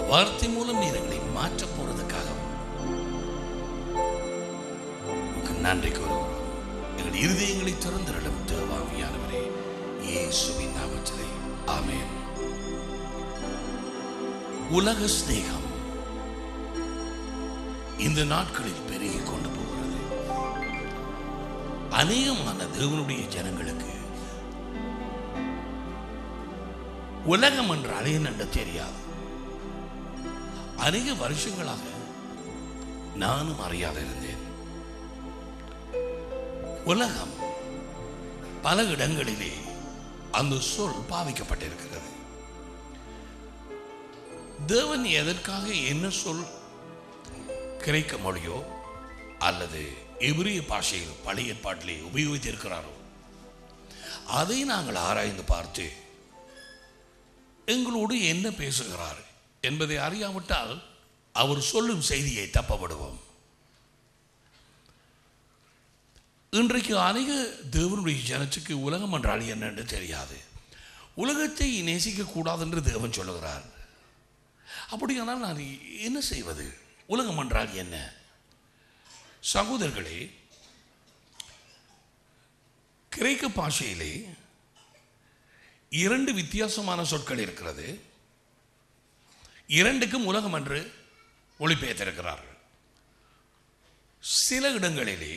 வார்த்தை மூலம் நீர் எங்களை மாற்றப் போறதுக்காகவும் உமக்கு நன்றி கூறுகிறோம் எங்கள் இருதயங்களை திறந்திரடும் தேவாவியானவரே இயேசுவின் நாமத்திலே ஆமென் உலக சிநேகம் இந்த நாட்களில் பெருகி கொண்டு போகிறது அநேகமான தேவனுடைய ஜனங்களுக்கு உலகம் என்றாலே என்னென்று தெரியாது அநேக வருஷங்களாக நானும் அறியாத இருந்தேன் உலகம் பல இடங்களிலே அந்த சொல் பாவிக்கப்பட்டிருக்கிறது தேவன் எதற்காக என்ன சொல் கிரைக்க மொழியோ அல்லது எபிரிய பாஷையில் பழைய ஏற்பாட்டிலே உபயோகித்திருக்கிறாரோ அதை நாங்கள் ஆராய்ந்து பார்த்து எங்களோடு என்ன பேசுகிறார் என்பதை அறியாவிட்டால் அவர் சொல்லும் செய்தியை தப்பப்படுவோம் இன்றைக்கு அநேக தேவனுடைய ஜனத்துக்கு உலகம் என்றால் என்னென்று தெரியாது உலகத்தை நேசிக்க கூடாது என்று தேவன் சொல்லுகிறார் அப்படியானால் நான் என்ன செய்வது உலகம் என்றால் என்ன சகோதரர்களே கிரேக்க பாஷையிலே இரண்டு வித்தியாசமான சொற்கள் இருக்கிறது இரண்டுக்கும் உலகம் என்று ஒளிபெயர்த்திருக்கிறார்கள் சில இடங்களிலே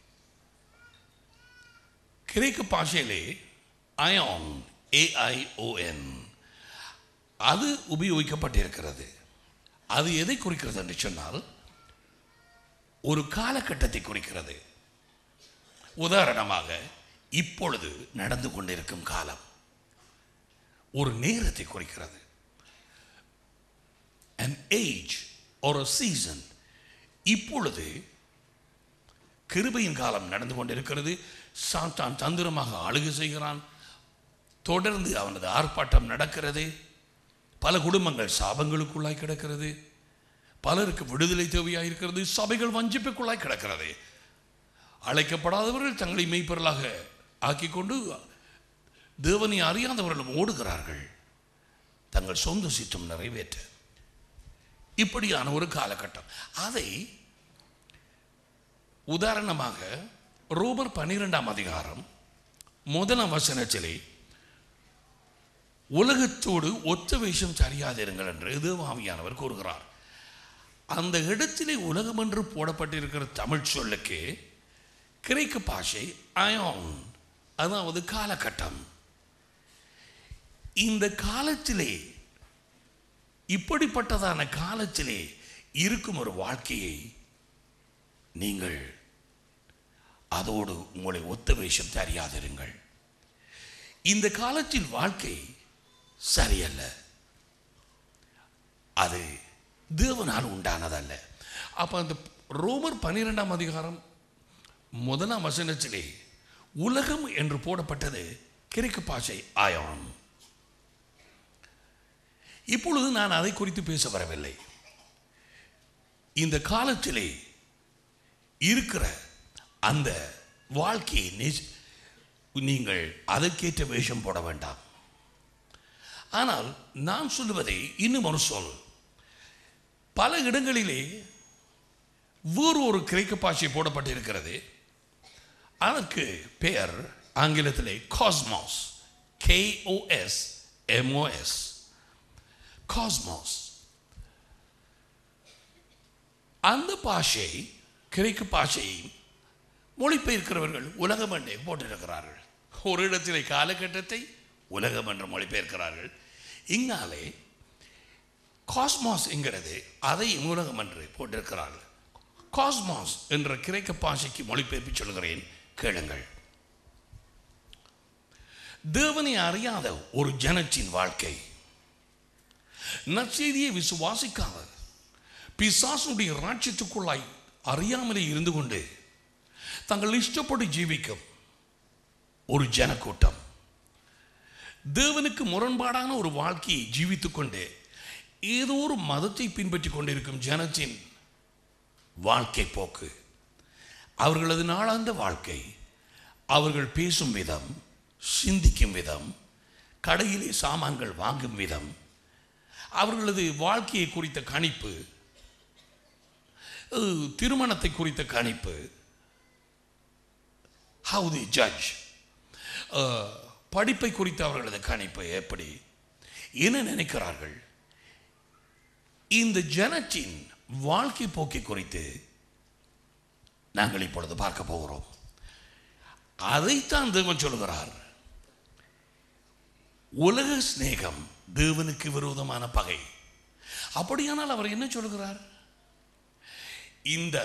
கிரேக்க பாஷையிலே அயான் ஏஐஓஎன் அது உபயோகிக்கப்பட்டிருக்கிறது அது எதை குறிக்கிறது என்று சொன்னால் ஒரு காலகட்டத்தை குறிக்கிறது உதாரணமாக இப்பொழுது நடந்து கொண்டிருக்கும் காலம் ஒரு நேரத்தை குறிக்கிறது an age or a season இப்பொழுது கிருபையின் காலம் நடந்து கொண்டிருக்கிறது சாத்தான் தந்திரமாக ஆளுகை செய்கிறான் தொடர்ந்து அவனது ஆர்ப்பாட்டம் நடக்கிறது பல குடும்பங்கள் சாபங்களுக்குள்ளாய் கிடக்கிறது பலருக்கு விடுதலை தேவையாக இருக்கிறது சபைகள் வஞ்சிப்புக்குள்ளாய் கிடக்கிறது அழைக்கப்படாதவர்கள் தங்களை மெய்ப்பொருளாக ஆக்கிக் கொண்டு தேவனை அறியாதவர்களும் ஓடுகிறார்கள் தங்கள் சொந்த சித்தம் நிறைவேற்ற இப்படியான ஒரு காலகட்டம் அதை உதாரணமாக ரோபர் பன்னிரெண்டாம் அதிகாரம் முதலாம் வசனத்திலே உலகத்தோடு ஒத்த வேஷம் சரியாதிருங்கள் என்று தேவாவியானவர் கூறுகிறார் அந்த இடத்திலே உலகம் என்று போடப்பட்டிருக்கிற தமிழ் சொல்லுக்கு கிரேக்க பாஷை அயான் அதாவது காலகட்டம் இந்த காலத்திலே இப்படிப்பட்டதான காலத்திலே இருக்கும் ஒரு வாழ்க்கையை நீங்கள் அதோடு உங்களை ஒத்த வேஷம் தெரியாதிருங்கள் இந்த காலத்தில் வாழ்க்கை சரியல்ல அது தேவனால் உண்டானதல்ல அப்போ அந்த ரோமர் பன்னிரெண்டாம் அதிகாரம் முதலாம் வசனத்திலே உலகம் என்று போடப்பட்டது கிழக்கு பாஷை ஆயான் இப்பொழுது நான் அதை குறித்து பேச வரவில்லை இந்த காலத்திலே இருக்கிற அந்த வாழ்க்கையை நேசி- நீங்கள் அதற்கேற்ற வேஷம் போட வேண்டாம் ஆனால் நான் சொல்லுவதை இன்னும் ஒரு சொல் பல இடங்களிலே வேறு ஒரு கிரேக்க பாஷை போடப்பட்டிருக்கிறது அதற்கு பெயர் ஆங்கிலத்திலே காஸ்மாஸ் கேஓஎஸ் எம்ஓஎஸ் காஸ்மாஸ் அந்த பாஷை கிரேக்க பாஷையை மொழிபெயர்க்கிறவர்கள் உலகம் என்றே போட்டிருக்கிறார்கள் ஒரு இடத்திலே காலகட்டத்தை உலகம் என்று மொழிபெயர்க்கிறார்கள் இங்காலே காஸ்மாஸ் என்கிறது அதை உலகம் என்று போட்டிருக்கிறார்கள் காஸ்மாஸ் என்ற கிரேக்க பாஷைக்கு மொழிபெயர்ப்பு சொல்கிறேன் கேளுங்கள் தேவனை அறியாத ஒரு ஜனத்தின் வாழ்க்கை நற்செய்தியை விசுவாசிக்காத பிசாசுடைய ராட்சியத்துக்குள்ளாய் அறியாமலே இருந்து கொண்டு தங்கள் இஷ்டப்படி ஜீவிக்கும் ஒரு ஜனக்கூட்டம் தேவனுக்கு முரண்பாடான ஒரு வாழ்க்கையை ஜீவித்துக் கொண்டு ஏதோ ஒரு மதத்தை பின்பற்றி கொண்டிருக்கும் ஜனத்தின் வாழ்க்கை போக்கு அவர்களது நாளாந்த வாழ்க்கை அவர்கள் பேசும் விதம் சிந்திக்கும் விதம் கடையிலே சாமான்கள் வாங்கும் விதம் அவர்களது வாழ்க்கையை குறித்த கணிப்பு அஹ், திருமணத்தை குறித்த கணிப்பு ஹவு தி ஜட்ஜ் படிப்பை குறித்த அவர்களது கணிப்பு எப்படி என்ன நினைக்கிறார்கள் இந்த ஜனத்தின் வாழ்க்கை போக்கை குறித்து நாங்கள் இப்பொழுது பார்க்க போகிறோம் அதைத்தான் தேவன் சொல்கிறார் உலக சிநேகம் தேவனுக்கு விரோதமான பகை அப்படியானால் அவர் என்ன சொல்கிறார் இந்த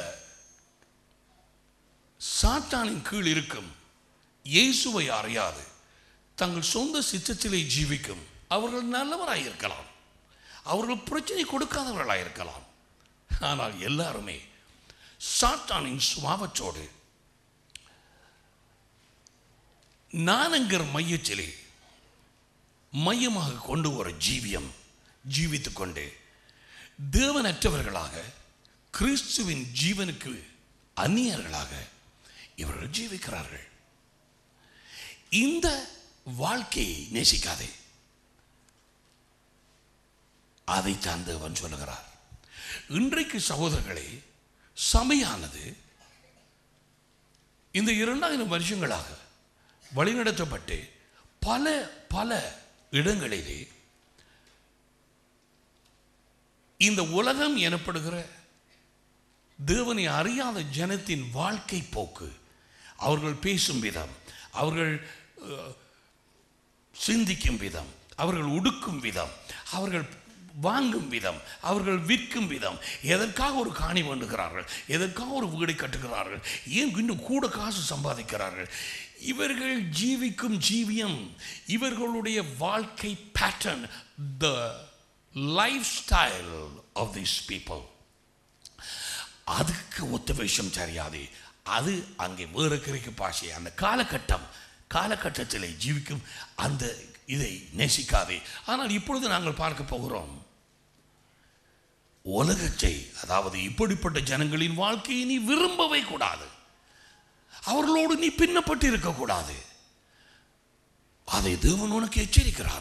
சாத்தானின் கீழ் இருக்கும் இயேசுவை அறியாது தங்கள் சொந்த சித்தத்திலே ஜீவிக்கும் அவர்கள் நல்லவராய் இருக்கலாம் அவர்கள் பிரச்சனை கொடுக்காதவர்களாய் இருக்கலாம் ஆனால் எல்லாருமே சாத்தானின் சுபாவத்தோடு நானங்கிற மையத்திலே மையமாக கொண்டு ஒரு ஜீவியம் ஜீவித்துக் கொண்டு தேவனற்றவர்களாக கிறிஸ்துவின் ஜீவனுக்கு அந்நியர்களாக இவர்கள் ஜீவிக்கிறார்கள் இந்த வாழ்க்கையை நேசிக்காதே அதைத்தான் தேவன் சொல்லுகிறார் இன்றைக்கு சகோதரர்களே சபையானது இந்த இரண்டாயிரம் வருஷங்களாக வழிநடத்தப்பட்டு பல பல இடங்களிலே இந்த உலகம் எனப்படுகிற தேவனை அறியாத ஜனத்தின் வாழ்க்கை போக்கு அவர்கள் பேசும் விதம் அவர்கள் அஹ், சிந்திக்கும் விதம் அவர்கள் உடுக்கும் விதம் அவர்கள் வாங்கும் விதம் அவர்கள் விற்கும் விதம் எதற்காக ஒரு காணி வேண்டுகிறார்கள் எதற்காக ஒரு வீடை கட்டுகிறார்கள் ஏன் இன்னும் கூட காசு சம்பாதிக்கிறார்கள் இவர்கள் ஜீவிக்கும் ஜீவியம் இவர்களுடைய வாழ்க்கை pattern the life style of this people அதுக்கு ஒத்த விஷயம் தெரியாது அது அங்கே வேறு கிரேக்க பாஷை அந்த காலகட்டம் காலகட்டத்தில் ஜீவிக்கும் அந்த இதை நேசிக்காதே ஆனால் இப்பொழுது நாங்கள் பார்க்க போகிறோம் உலகத்தை அதாவது இப்படிப்பட்ட ஜனங்களின் வாழ்க்கையை நீ விரும்பவே கூடாது அவர்களோடு நீ பின்னப்பட்டு இருக்கக்கூடாது அதை தேவன் உனக்கு எச்சரிக்கிறார்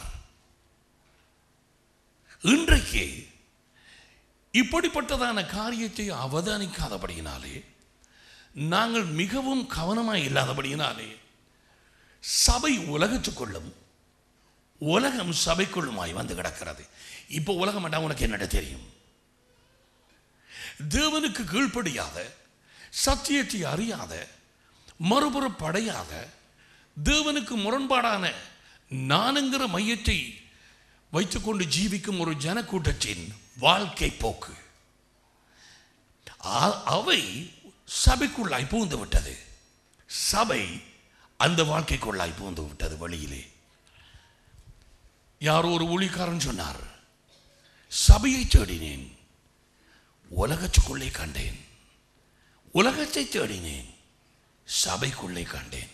இன்றைக்கு இப்படிப்பட்டதான காரியத்தை அவதானிக்காதபடியினாலே நாங்கள் மிகவும் கவனமாய் இல்லாதபடியினாலே சபை உலகத்துக்குள்ளும் உலகம் சபைக்குள்ளுமாய் வந்து கிடக்கிறது இப்போ உலகம் வேண்டாம் உனக்கு என்னடா தெரியும் தேவனுக்கு கீழ்ப்படியாத சத்தியத்தை அறியாத மறுபுறம் படையாத தேவனுக்கு முரண்பாடான நானுங்கிற மையத்தை வைத்துக்கொண்டு ஜீவிக்கும் ஒரு ஜனக்கூட்டத்தின் வாழ்க்கை போக்கு அ- அவை சபைக்குள்ளாய் புகுந்து விட்டது சபை அந்த வாழ்க்கைக்குள்ளாய் புகுந்து விட்டது வழியிலே யாரோ ஒரு ஊழிக்காரன் சொன்னார் சபையை தேடினேன் உலகத்துக்குள்ளே கண்டேன் உலகத்தை தேடினேன் சபைக்குள்ளே கண்டேன்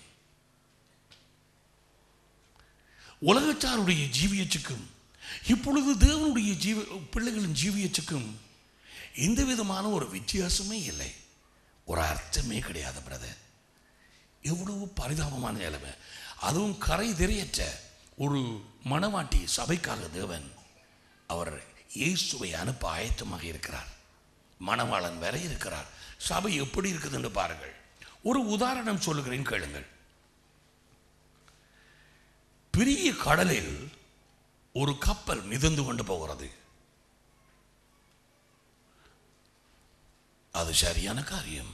உலகத்தாருடைய ஜீவியத்துக்கும் இப்பொழுது தேவனுடைய ஜீவ பிள்ளைகளின் ஜீவியத்துக்கும் எந்த விதமான ஒரு வித்தியாசமே இல்லை ஒரு அர்த்தமே கிடையாது பிரதர் எவ்வளவு பரிதாபமான நிலைமை அதுவும் கரை தெரியற்ற ஒரு மணவாட்டி சபைக்காக தேவன் அவர் இயேசுவை அனுப்ப ஆயத்தமாக இருக்கிறார் மணவாளன் வரை இருக்கிறார் சபை எப்படி இருக்குதுன்னு பாருங்கள் ஒரு உதாரணம் சொல்லுகிறேன் கேளுங்கள் பெரிய கடலில் ஒரு கப்பல் மிதந்து கொண்டு போகிறது அது சரியான காரியம்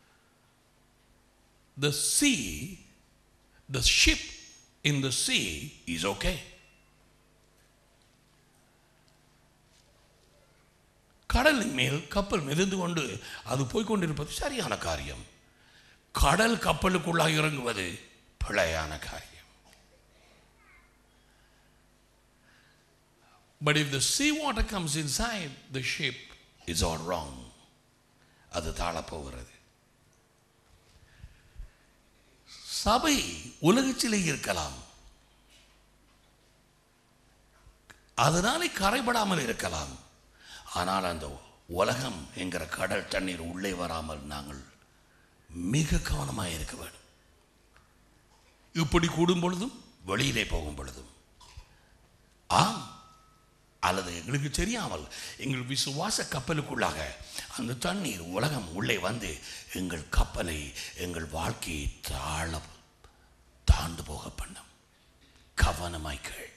the sea the ship in the sea is okay கடலின் மேல் கப்பல் மிதந்து கொண்டு அது போய்க்கொண்டிருப்பது சரியான காரியம் கடல் கப்பலுக்குள்ளாக இறங்குவது பிழையான காரியம் But if the sea water comes inside the ship, it's all wrong. அது தாழப்போகிறது சபை உலகத்திலே இருக்கலாம் அதனாலே கரைபடாமல் இருக்கலாம் ஆனால் அந்த உலகம் என்கிற கடல் தண்ணீர் உள்ளே வராமல் நாங்கள் மிக கவனமாக இருக்க வேண்டும் இப்படி கூடும் பொழுதும் வெளியிலே போகும் பொழுதும் ஆம் அல்லது எங்களுக்கு தெரியாமல் எங்கள் விசுவாச கப்பலுக்குள்ளாக அந்த தண்ணீர் உலகம் உள்ளே வந்து எங்கள் கப்பலை எங்கள் வாழ்க்கையை தாழ தாண்டு போக பண்ணும் கவனமாய் கேள்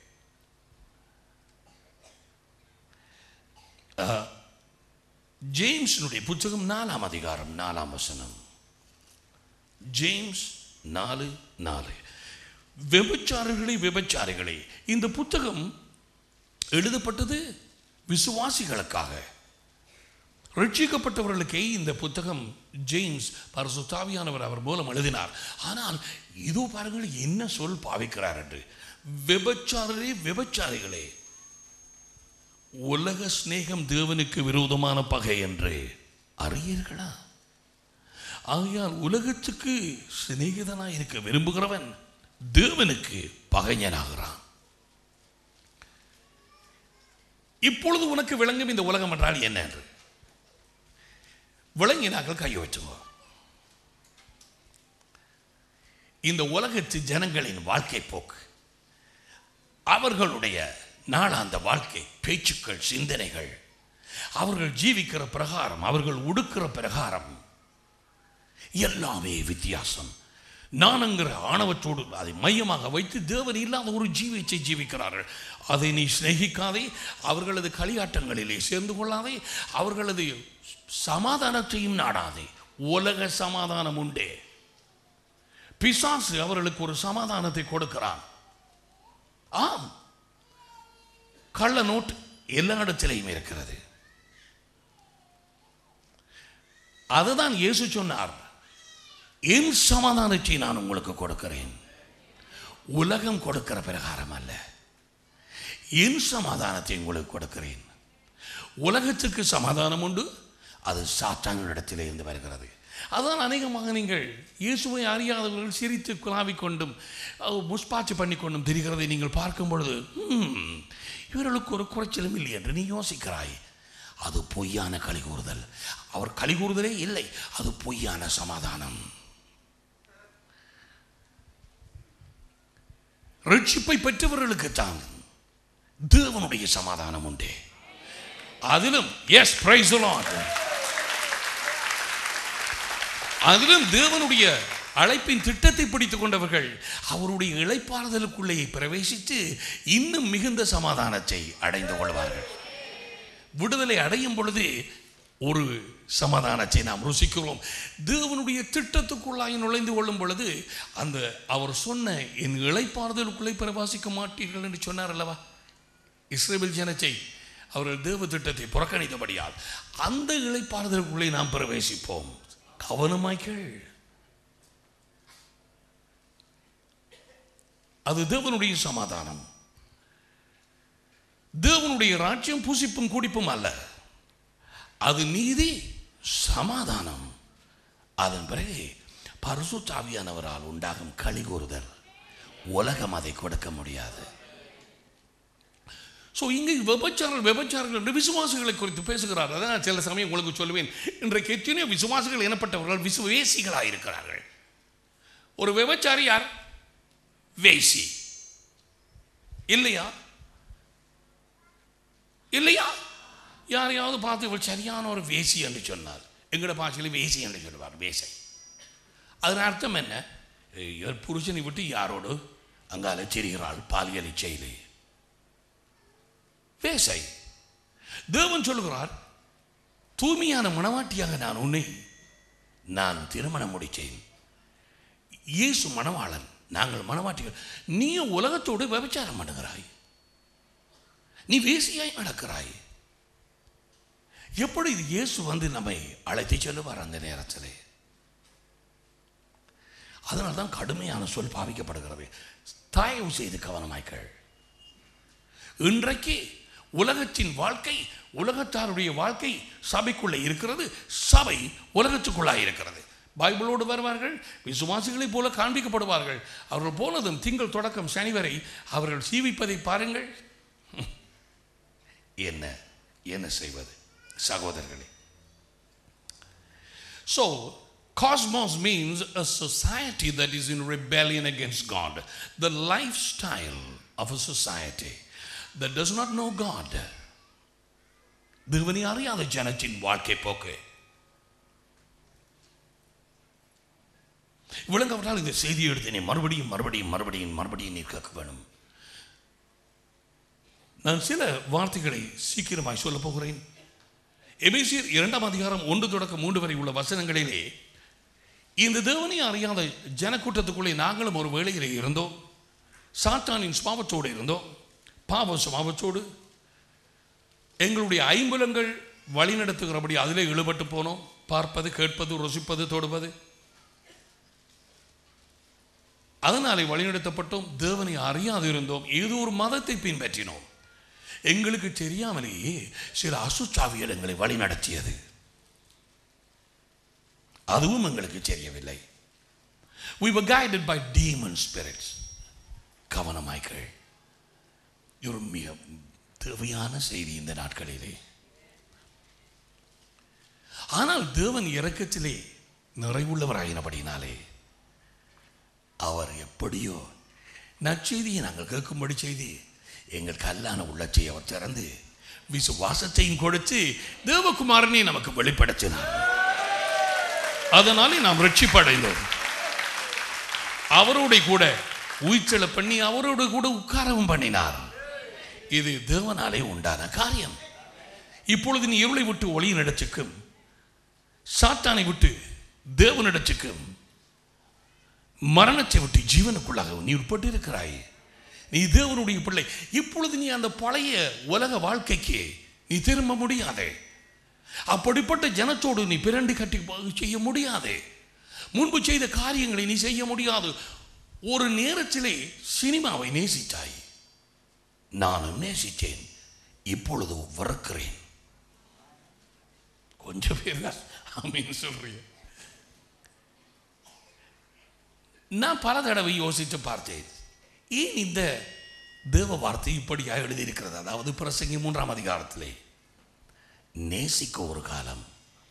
அஹ், ஜேம்ஸினுடைய புத்தகம் நாலாம் அதிகாரம் நாலாம் வசனம் ஜேம்ஸ் நாலு நாலு விபச்சாரிகளே விபச்சாரிகளே இந்த புத்தகம் எழுதப்பட்டது விசுவாசிகளுக்காக ரட்சிக்கப்பட்டவர்களுக்கே இந்த புத்தகம் ஜேம்ஸ் பரசுத்தாவியானவர் அவர் மூலம் எழுதினார் ஆனால் இதோ பாருங்கள் என்ன சொல் பாவிக்கிறார் என்று விபச்சாரரே விபச்சாரிகளே உலக சிநேகம் தேவனுக்கு விரோதமான பகை என்று அறியீர்களா ஆகையால் உலகத்துக்கு சிநேகிதனாய் இருக்க விரும்புகிறவன் தேவனுக்கு பகைஞனாகிறான் இப்பொழுது உனக்கு விளங்கும் இந்த உலகம் என்றால் என்ன என்று விளங்கினார்கள் கையை வச்சுங்க இந்த உலகத்து ஜனங்களின் வாழ்க்கை போக்கு அவர்களுடைய நாளாந்த வாழ்க்கை பேச்சுக்கள் சிந்தனைகள் அவர்கள் ஜீவிக்கிற பிரகாரம் அவர்கள் உடுக்கிற பிரகாரம் எல்லாமே வித்தியாசம் நானுங்கிற ஆணவத்தோடு அதை மையமாக வைத்து தேவன் இல்லாத ஒரு ஜீவியத்தை ஜீவிக்கிறார்கள் அதை நீ சிநேகிக்காதே அவர்களது களியாட்டங்களிலே சேர்ந்து கொள்ளாதே அவர்களது சமாதானத்தையும் நாடாதே உலக சமாதானம் உண்டே பிசாசு அவர்களுக்கு ஒரு சமாதானத்தை கொடுக்கிறான் ஆம் கள்ள நோட்டு எல்லா இடத்திலையும் இருக்கிறது அதுதான் இயேசு சொன்னார் என் சமாதானத்தை நான் உங்களுக்கு கொடுக்கிறேன் உலகம் கொடுக்கிற பிரகாரம் அல்ல என் சமாதானத்தை உங்களுக்கு கொடுக்கிறேன் உலகத்துக்கு சமாதானம் உண்டு அது சாத்தானிடத்திலே இருந்து வருகிறது அதான் அநேகமாக நீங்கள் இயேசுவை அறியாதவர்கள் சிரித்து குழாவிக் கொண்டும் அஹ், முஸ்பாச்சு பண்ணி கொண்டும் தெரிகிறதை நீங்கள் பார்க்கும் பொழுது "ஹம், இவர்களுக்கு ஒரு குறைச்சலும் இல்லை என்று நீ யோசிக்கிறாய் அது பொய்யான கலிகூறுதல் அவர் கலிகூறுதலே இல்லை அது பொய்யான சமாதானம் ரட்சிப்பை பெற்றவர்களுக்குத்தான் தேவனுடைய சமாதானம் உண்டே அதிலும் எஸ் பிரைஸ் அதிலும் தேவனுடைய அழைப்பின் திட்டத்தை பிடித்துக் கொண்டவர்கள் அவருடைய இழைப்பாறுதலுக்குள்ளே பிரவேசித்து இன்னும் மிகுந்த சமாதானத்தை அடைந்து கொள்வார்கள் விடுதலை அடையும் பொழுது ஒரு சமாதானத்தை நாம் ருசிக்கிறோம் தேவனுடைய திட்டத்துக்குள்ளாய் நுழைந்து கொள்ளும் பொழுது அந்த அவர் சொன்ன என் இழைப்பாறுதலுக்குள்ளே பிரவாசிக்க மாட்டீர்கள் என்று சொன்னார் அல்லவா இஸ்ரேல் ஜனத்தை அவர்கள் தேவ திட்டத்தை புறக்கணித்தபடியால் அந்த இழைப்பாறுதலுக்குள்ளே நாம் பிரவேசிப்போம் கவனமாய் கேள் அது தேவனுடைய சமாதானம் தேவனுடைய ராஜ்யம் புசிப்பும் குடிப்பும் அல்ல அது நீதி சமாதானம் அதன் பிறகு பரிசுத்தாவியானவரால் உண்டாகும் கலிகூறுதல் உலகம் அதை கொடுக்க முடியாது ஸோ இங்கே விபச்சாரங்கள் விபச்சாரங்கள் என்று விசுவாசிகளை குறித்து பேசுகிறார் அதான் நான் சில சமயம் உங்களுக்கு சொல்லுவேன் இன்றைக்கு எத்தனையோ விசுவாசிகள் எனப்பட்டவர்கள் விசுவேசிகளாக இருக்கிறார்கள் ஒரு விபச்சாரி யார் வேசி இல்லையா இல்லையா யாரையாவது பார்த்து இவள் சரியான ஒரு வேசி என்று சொன்னார் எங்கட பாஷையில் வேசி என்று சொல்லுவார் வேசை அதன் அர்த்தம் என்ன இவர் புருஷனை விட்டு யாரோடு அங்கால தெரிகிறாள் பாலியல் இச்சையிலே வேசை தேவன் சொல்லுகிறார் தூய்மையான மணவாட்டியாக நான் உன்னை நான் திருமணம் முடித்தேன் இயேசு மணவாளன் நாங்கள் மணவாட்டிகள் நீ உலகத்தோடு விபச்சாரம் பண்ணுகிறாய் நீ வேசியாய் நடக்கிறாய் எப்படி இது இயேசு வந்து நம்மை அழைத்து செல்லுவார் அந்த நேரத்திலே அதனால தான் கடுமையான சொல் பாவிக்கப்படுகிறது தயவு செய்து கவனமாய்கள் இன்றைக்கு உலகத்தின் வாழ்க்கை உலகத்தாருடைய வாழ்க்கை சபைக்குள்ளே இருக்கிறது சபை உலகத்துக்குள்ளாக இருக்கிறது பைபிளோடு வருவார்கள் விசுவாசிகளைப் போல காண்பிக்கப்படுவார்கள் அவர்கள் போனதும் திங்கள் தொடக்கம் சனி வரை அவர்கள் சீவிப்பதை பாருங்கள் என்ன என்ன செய்வது சகோதரர்களே so Cosmos means a society that is in rebellion against God. The lifestyle of a society that does not know God தேவனை அறியாத ஜனத்தின் வாழ்க்கை போக்கு விளங்கப்பட்டால் இந்த செய்தியை எடுத்து நீ மறுபடியும் மறுபடியும் மறுபடியும் மறுபடியும் நீ கேட்க வேணும் நான் சில வார்த்தைகளை சீக்கிரமாய் சொல்லப் போகிறேன் எபேசியர் இரண்டாம் அதிகாரம் ஒன்று தொடக்கம் மூன்று வரை உள்ள வசனங்களிலே இந்த தேவனை அறியாத ஜனக்கூட்டத்துக்குள்ளே நாங்களும் ஒரு வேளையிலே இருந்தோம் சாத்தானின் சுபாவத்தோடு இருந்தோம் பாவ சுபாவத்தோடு எங்களுடைய ஐம்புலங்கள் வழிநடத்துகிறபடி அதிலே இழுபட்டு போனோம் பார்ப்பது கேட்பது ருசிப்பது தொடுவது அதனாலே வழிநடத்தப்பட்டோம் தேவனை அறியாது இருந்தோம் ஏதோ ஒரு மதத்தை பின்பற்றினோம் எங்களுக்கு தெரியாமலேயே சில அசுச்சாவியல் எங்களை வழிநடத்தியது அதுவும் எங்களுக்கு தெரியவில்லை we were guided by demon spirits கவனமாய்கள் இது ஒரு மிக தேவையான செய்தி இந்த நாட்களிலே ஆனால் தேவன் இரக்கத்திலே நிறைவுள்ளவராயினபடினாலே அவர் எப்படியோ நற்செய்தியை நாங்கள் கேட்கும்படி செய்தி எங்கள் கல்லான உள்ளத்தை அவர் திறந்து விசுவாசத்தையும் கொடுத்து தேவகுமாரனை நமக்கு வெளிப்படுத்தினார் அதனாலே நாம் ரட்சிப்படைந்தோம் அவரோட கூட உயிர்ச்சலை பண்ணி அவரோடு கூட உட்காரவும் பண்ணினார் இது தேவனாலே உண்டான காரியம் இப்பொழுது நீ இருளை விட்டு ஒளி நடச்சுக்கும் சாத்தானை விட்டு தேவனிடச்சுக்கும் மரணத்தை விட்டு ஜீவனுக்குள்ளாக நீ உட்பட்டு இருக்கிறாய் நீ தேவனுடைய பிள்ளை இப்பொழுது நீ அந்த பழைய உலக வாழ்க்கைக்கு நீ திரும்ப முடியாதே அப்படிப்பட்ட ஜனத்தோடு நீ பிறண்டு கட்டி போ- செய்ய முடியாது முன்பு செய்த காரியங்களை நீ செய்ய முடியாது ஒரு நேரத்திலே சினிமாவை நேசித்தாய் நானும் நேசித்தேன் இப்பொழுது வெறுக்கிறேன் கொஞ்சம் பேர் தான் ஆமீன் சொல்றீங்க நான் பல தடவை யோசித்து பார்த்தேன் ஏன் இந்த தேவ வார்த்தை இப்படியாக எழுதியிருக்கிறது அதாவது பிரசங்கி மூன்றாம் அதிகாரத்திலே நேசிக்க ஒரு காலம்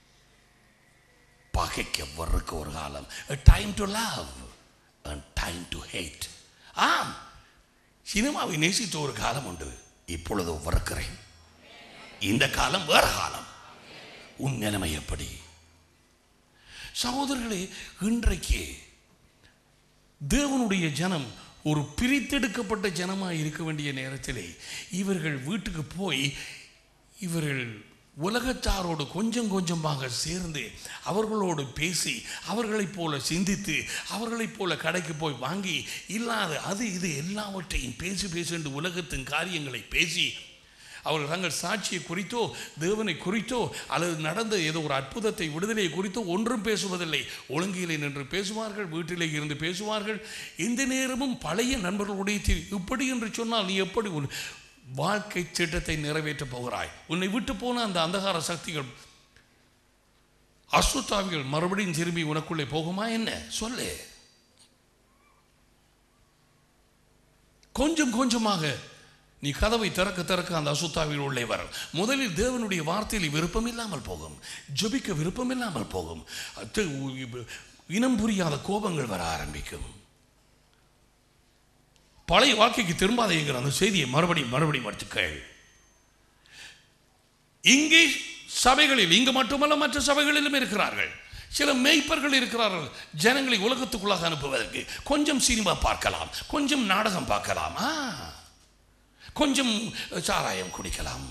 பகைக்க வெறுக்க ஒரு காலம் time to love time to hate ஆம் சினிமாவை நேசித்த ஒரு காலம் உண்டு இப்பொழுது வெறுக்கிறேன் இந்த காலம் வேற காலம் உன் நிலைமை எப்படி சகோதரர்களே இன்றைக்கு தேவனுடைய ஜனம் ஒரு பிரித்தெடுக்கப்பட்ட ஜனமாக இருக்க வேண்டிய நேரத்திலே இவர்கள் வீட்டுக்கு போய் இவர்கள் உலகத்தாரோடு கொஞ்சம் கொஞ்சமாக சேர்ந்து அவர்களோடு பேசி அவர்களைப் போல சிந்தித்து அவர்களைப் போல கடைக்கு போய் வாங்கி இல்லாத அது இது எல்லாவற்றையும் பேசி பேசி என்று உலகத்தின் காரியங்களை பேசி அவர்கள் தங்கள் சாட்சியை குறித்தோ தேவனை குறித்தோ அல்லது நடந்த ஏதோ ஒரு அற்புதத்தை விடுதலையை குறித்தோ ஒன்றும் பேசுவதில்லை ஒழுங்கிலே நின்று பேசுவார்கள் வீட்டிலே இருந்து பேசுவார்கள் எந்த நேரமும் பழைய நண்பர்களுடைய தி- இப்படி என்று சொன்னால் நீ எப்படி உன் வாழ்க்கை திட்டத்தை நிறைவேற்றப் போகிறாய் உன்னை விட்டு போன அந்த அந்தகார சக்திகள் அசுத்தாவிகள் மறுபடியும் திரும்பி உனக்குள்ளே போகுமா என்ன சொல்லு கொஞ்சம் கொஞ்சமாக நீ கதவை திறக்க திறக்க அந்த அசுத்தாவில் உள்ளே வரும் முதலில் தேவனுடைய வார்த்தையில் விருப்பம் இல்லாமல் போகும் ஜெபிக்க விருப்பம் இல்லாமல் போகும் அது இனம் புரியாத கோபங்கள் வர ஆரம்பிக்கும் பழைய வாழ்க்கைக்கு திரும்பாதேங்கிற அந்த செய்தியை மறுபடியும் மறுபடியும் எடுத்து கேள் இங்கே சபைகளில் இங்கு மட்டுமல்ல மற்ற சபைகளிலும் இருக்கிறார்கள் சில மேய்ப்பர்கள் இருக்கிறார்கள் ஜனங்களை உலகத்துக்குள்ளாக அனுப்புவதற்கு கொஞ்சம் சினிமா பார்க்கலாம் கொஞ்சம் நாடகம் பார்க்கலாம் ஆ கொஞ்சம் சாராயம் குடிக்கலாம்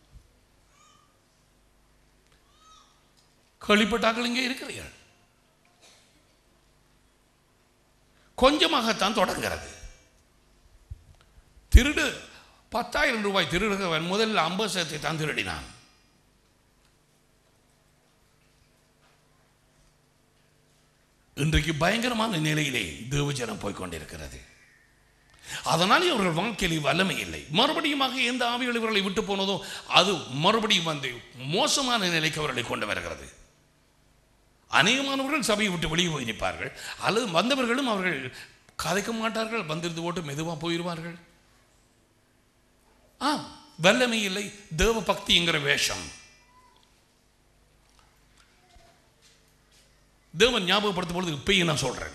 கேள்விப்பட்டார்கள் இங்கே இருக்கிறீர்கள் கொஞ்சமாகத்தான் தொடங்கிறது திருடு பத்தாயிரம் ரூபாய் திருடுகிறவன் முதலில் ஐம்பது சதத்தை தான் திருடினான் இன்றைக்கு பயங்கரமான நிலையிலே தேவஜனம் போய்க்கொண்டிருக்கிறது அதனால் இவர்கள் வாழ்க்கையில் வல்லமை இல்லை மறுபடியுமாக எந்த ஆவிகள் இவர்களை விட்டு போனதோ அது மறுபடியும் வந்து மோசமான நிலைக்கு அவர்களை கொண்டு வருகிறது அநேகமானவர்கள் சபையை விட்டு வெளியே போய் நிற்பார்கள் அல்லது வந்தவர்களும் அவர்கள் கதைக்க மாட்டார்கள் வந்திருந்து போட்டு மெதுவாக போயிடுவார்கள் ஆ வல்லமை இல்லை தேவ பக்திங்கிற வேஷம் தேவன் ஞாபகப்படுத்தும் பொழுது இப்பயும் நான் சொல்றேன்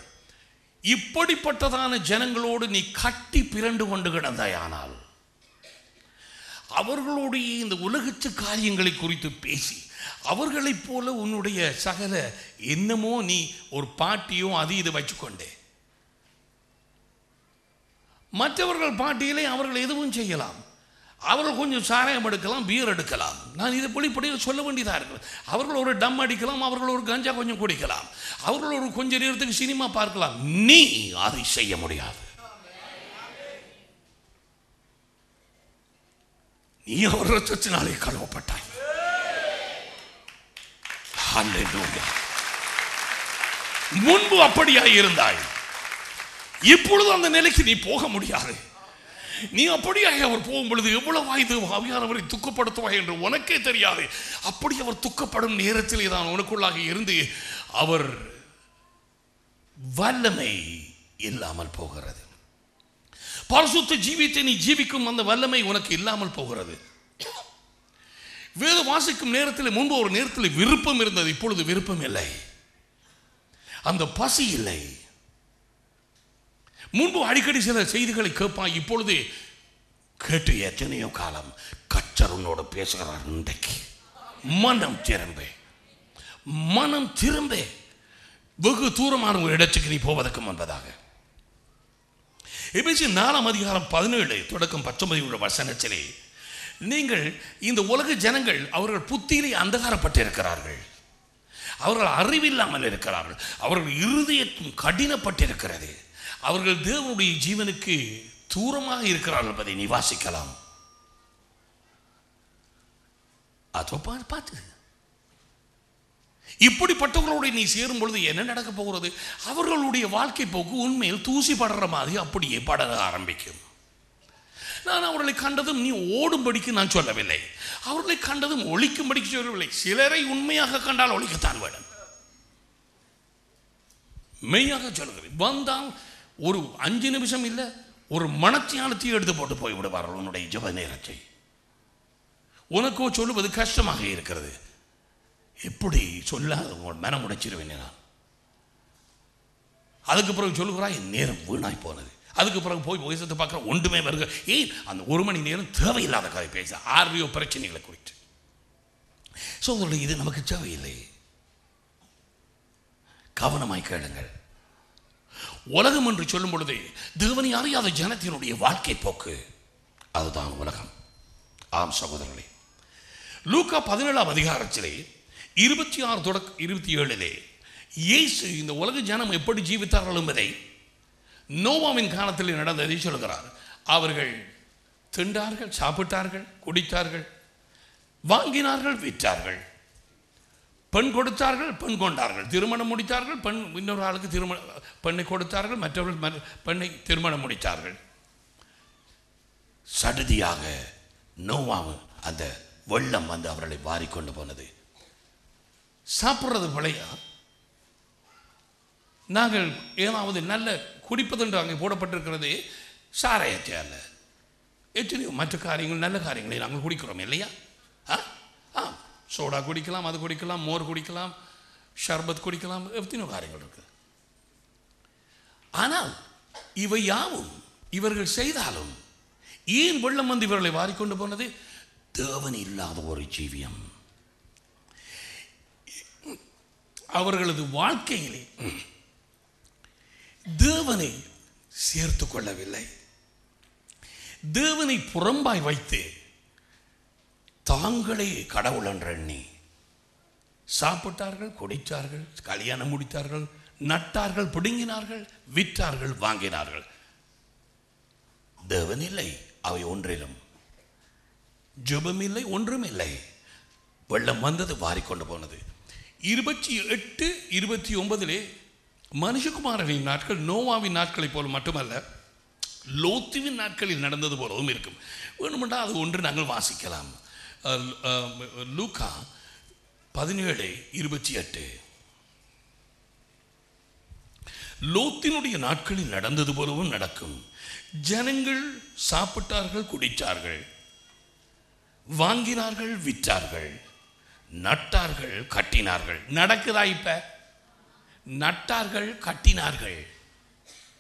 இப்படிப்பட்டதான ஜனங்களோடு நீ கட்டி பிறண்டு கொண்டு கிடந்தாயானால் அவர்களுடைய இந்த உலகத்து காரியங்களை குறித்து பேசி அவர்களைப் போல உன்னுடைய சகல என்னமோ நீ ஒரு பாட்டியோ அது இது வச்சுக்கொண்டே மற்றவர்கள் பாட்டியிலே அவர்கள் எதுவும் செய்யலாம் அவர்கள் கொஞ்சம் சாராயம் எடுக்கலாம் பியர் எடுக்கலாம் நான் இதை வெளிப்படையில் சொல்ல வேண்டியதாக இருக்கிறது அவர்கள் ஒரு டம் அடிக்கலாம் அவர்கள் ஒரு கஞ்சா கொஞ்சம் குடிக்கலாம் அவர்கள் ஒரு கொஞ்ச நேரத்துக்கு சினிமா பார்க்கலாம் நீ அதை செய்ய முடியாது நீ அவர் ரத்தத்தினாலே கழுவப்பட்டாய் Hallelujah. முன்பு அப்படியாய் இருந்தாய் இப்பொழுது அந்த நிலைக்கு நீ போக முடியாது நீ அப்படியாக அவர் போகும் பொழுது எவ்வளவு ஆயுது அவியானவரை துக்கப்படுத்துவாய் என்று உனக்கே தெரியாது அப்படி அவர் துக்கப்படும் நேரத்தில் தான் உனக்குள்ளாக இருந்து அவர் வல்லமை இல்லாமல் போகிறது பரிசுத்த ஜீவித்தை நீ ஜீவிக்கும் அந்த வல்லமை உனக்கு இல்லாமல் போகிறது வேத வாசிக்கும் நேரத்தில் முன்பு ஒரு நேரத்தில் விருப்பம் இருந்தது இப்பொழுது விருப்பம் இல்லை அந்த பசி இல்லை முன்பு அடிக்கடி சில செய்திகளை கேட்பான் இப்பொழுது கேட்டு எத்தனையோ காலம் கச்சர் உன்னோடு பேசுகிறார் இன்றைக்கு மனம் திரும்ப மனம் திரும்ப வெகு தூரமான ஒரு இடத்துக்கு நீ போவதற்கு முன்பதாக எபேசி நாலாம் அதிகாரம் பதினேழு தொடக்கம் பத்தொன்பது உள்ள வசனத்திலே நீங்கள் இந்த உலக ஜனங்கள் அவர்கள் புத்தியிலே அந்தகாரப்பட்டிருக்கிறார்கள் அவர்கள் அறிவில்லாமல் இருக்கிறார்கள் அவர்கள் இருதயத்தும் கடினப்பட்டிருக்கிறது அவர்கள் தேவனுடைய ஜீவனுக்கு தூரமாக இருக்கிறார்கள் என்பதை நீ வாசிக்கலாம் அதோ பா- பார்த்து இப்படிப்பட்டவர்களோடு நீ சேரும் பொழுது என்ன நடக்க போகிறது அவர்களுடைய வாழ்க்கை போக்கு உண்மையில் தூசி படுற மாதிரி அப்படியே படர ஆரம்பிக்கும் நான் அவர்களை கண்டதும் நீ ஓடும்படிக்கு நான் சொல்லவில்லை அவர்களை கண்டதும் ஒழிக்கும்படிக்கு சொல்லவில்லை சிலரை உண்மையாக கண்டால் ஒழிக்கத்தான் வேணும் மெய்யாக சொல்கிறேன் வந்தால் ஒரு அஞ்சு நிமிஷம் இல்லை ஒரு மனத்தியானத்தையும் எடுத்து போட்டு போய் விடுவார்கள் உன்னுடைய ஜெப நேரத்தை உனக்கோ சொல்லுவது கஷ்டமாக இருக்கிறது எப்படி சொல்லாத உன் மனம் உடைச்சிருவேன் நான் அதுக்கு பிறகு சொல்லுகிறாய் என் நேரம் வீணாய் போனது அதுக்கு பிறகு போய் வயசத்தை பார்க்குற ஒன்றுமே வருக ஏய் அந்த ஒரு மணி நேரம் தேவையில்லாத கதை பேச ஆர்வியோ பிரச்சனைகளை குறித்து ஸோ இது நமக்கு தேவையில்லை கவனமாய் கேளுங்கள் உலகம் என்று சொல்லும் பொழுது தேவனை அறியாத ஜனத்தினுடைய வாழ்க்கை போக்கு அதுதான் உலகம் ஆம் சகோதரர்களே லூக்கா பதினேழாம் அதிகாரத்திலே இருபத்தி ஆறு தொடக்க இருபத்தி ஏழிலே இயேசு இந்த உலக ஜனம் எப்படி ஜீவித்தார்கள் என்பதை நோவாவின் காலத்தில் நடந்ததை சொல்கிறார் அவர்கள் திண்டார்கள் சாப்பிட்டார்கள் குடித்தார்கள் வாங்கினார்கள் விற்றார்கள் பெண் கொடுத்தார்கள் பெண் கொண்டார்கள் திருமணம் முடித்தார்கள் பெண் இன்னொரு ஆளுக்கு திருமண பெண்ணை கொடுத்தார்கள் மற்றவர்கள் மற்ற- பெண்ணை திருமணம் முடித்தார்கள் சடுதியாக நோவாவு அந்த வெள்ளம் வந்து அவர்களை வாரிக்கொண்டு போனது சாப்பிட்றது பிழையா நாங்கள் ஏதாவது நல்ல குடிப்பதென்று அங்கே போடப்பட்டிருக்கிறது சாராயத்தை அல்ல எத்தனையோ மற்ற காரியங்கள் நல்ல காரியங்களை நாங்கள் குடிக்கிறோம் இல்லையா ஆ ஆ சோடா குடிக்கலாம் அது குடிக்கலாம் மோர் குடிக்கலாம் ஷர்பத் குடிக்கலாம் எத்தனையோ காரியங்கள் இருக்குது ஆனால் இவை யாவும் இவர்கள் செய்தாலும் ஏன் வெள்ளம் வந்து இவர்களை வாரிக்கொண்டு போனது தேவன் இல்லாத ஒரு ஜீவியம் அவர்களது வாழ்க்கையிலே தேவனை சேர்த்து கொள்ளவில்லை தேவனை புறம்பாய் வைத்து தாங்களே கடவுள் என்று எண்ணி சாப்பிட்டார்கள் குடித்தார்கள் கல்யாணம் முடித்தார்கள் நட்டார்கள் பிடுங்கினார்கள் விற்றார்கள் வாங்கினார்கள் தேவன் இல்லை அவை ஒன்றிலும் ஜெபம் இல்லை ஒன்றும் இல்லை வெள்ளம் வந்தது வாரிக்கொண்டு போனது இருபத்தி எட்டு இருபத்தி ஒன்பதிலே மனுஷகுமாரனின் நாட்கள் நோவாவின் நாட்களைப் போல மட்டுமல்ல லோத்துவின் நாட்களில் நடந்தது போலவும் இருக்கும் வேணுமென்றால் அது ஒன்று நாங்கள் வாசிக்கலாம் அஹ், அஹ், லூக்கா பதினேழு இருபத்தி எட்டு லோத்தினுடைய நாட்களில் நடந்தது போலவும் நடக்கும் ஜனங்கள் சாப்பிட்டார்கள் குடித்தார்கள் வாங்கினார்கள் விற்றார்கள் நட்டார்கள் கட்டினார்கள் நடக்குதா இப்ப நட்டார்கள் கட்டினார்கள்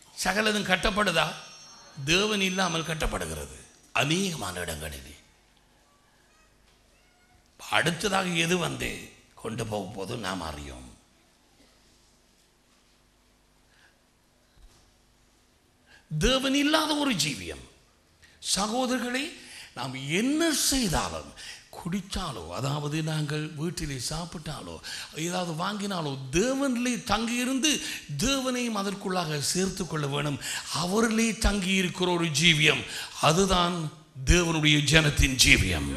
சகலதும் கட்டப்படுதா தேவன் இல்லாமல் கட்டப்படுகிறது அநேகமான இடங்களிலே அடுத்ததாக எது வந்து கொண்டு போக போது நாம் அறியோம் தேவன் இல்லாத ஒரு ஜீவியம் சகோதரர்களே நாம் என்ன செய்தாலும் குடித்தாலோ அதாவது நாங்கள் வீட்டிலே சாப்பிட்டாலோ ஏதாவது வாங்கினாலோ தேவனிலே தங்கியிருந்து தேவனையும் அதற்குள்ளாக சேர்த்து கொள்ள வேணும் அவரிலே தங்கி இருக்கிற ஒரு ஜீவியம் அதுதான் தேவனுடைய ஜனத்தின் ஜீவியம்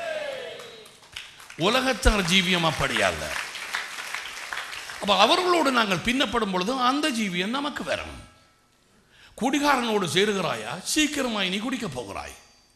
உலகத்தார் ஜீவியம் அப்படி அல்ல அப்போ அவர்களோடு நாங்கள் பின்னப்படும் பொழுது அந்த ஜீவியம் நமக்கு வரும் குடிகாரனோடு சேருகிறாயா சீக்கிரமாய் நீ குடிக்க போகிறாய்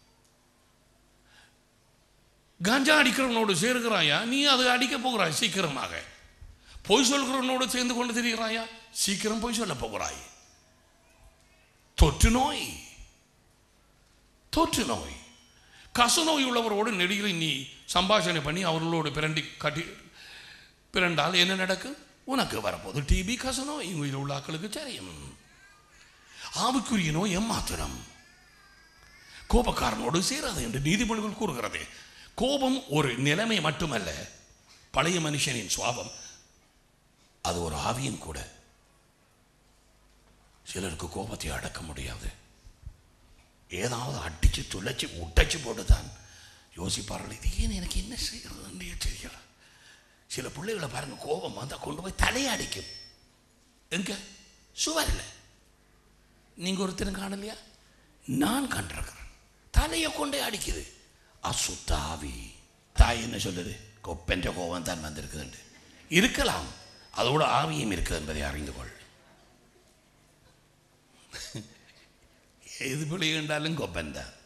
கஞ்சா அடிக்கிறவனோடு சேருகிறாயா நீ அதை அடிக்க போகிறாய் சீக்கிரமாக பொய் சொல்கிறவனோடு சேர்ந்து கொண்டு திரிகிறாயா சீக்கிரம் பொய் சொல்ல போகிறாய் தொற்று நோய் தொற்று நோய் கசநோய் உள்ளவரோடு நெடியில் நீ சம்பாஷணை பண்ணி அவர்களோடு பிரண்டி கட்டி பிறண்டால் என்ன நடக்கும் உனக்கு வரப்போது டிபி கசநோய் இங்கே உள்ள ஆக்களுக்கு தெரியும் ஆவுக்குரிய நோய் எம்மாத்திரம் கோபக்காரனோடு சேராது என்று நீதிமொழிகள் கூறுகிறது கோபம் ஒரு நிலைமை மட்டுமல்ல பழைய மனுஷனின் சுவாபம் அது ஒரு ஆவியும் கூட சிலருக்கு கோபத்தை அடக்க முடியாது ஏதாவது அடிச்சு துளைச்சு உடைச்சு போட்டுதான் யோசிப்பார்கள் இது ஏன் எனக்கு என்ன செய்யறதுன்னு தெரியல சில பிள்ளைகளை பாருங்க கோபம் வந்தால் கொண்டு போய் தலையை அடிக்கும் எங்க சுவரில் நீங்க ஒருத்தரும் காணலையா நான் கண்டிருக்கிறேன் தலையை கொண்டே அடிக்குது அசுத்த ஆவி தாய் என்ன சொல்லுது கொப்பென்ற கோபம் தான் வந்திருக்குதுண்டு இருக்கலாம் அதோட ஆவியும் இருக்குது என்பதை அறிந்து கொள் எது பிள்ளை கண்டாலும் கொப்பன் தான்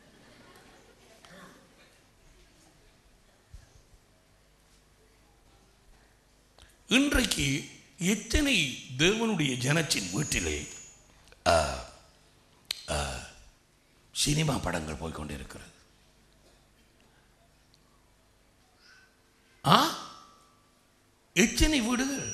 இன்றைக்கு எத்தனை தேவனுடைய ஜனத்தின் வீட்டிலே ஆ, ஆ, சினிமா படங்கள் போய்க்கொண்டிருக்கிறது ஆ எத்தனை வீடுகள்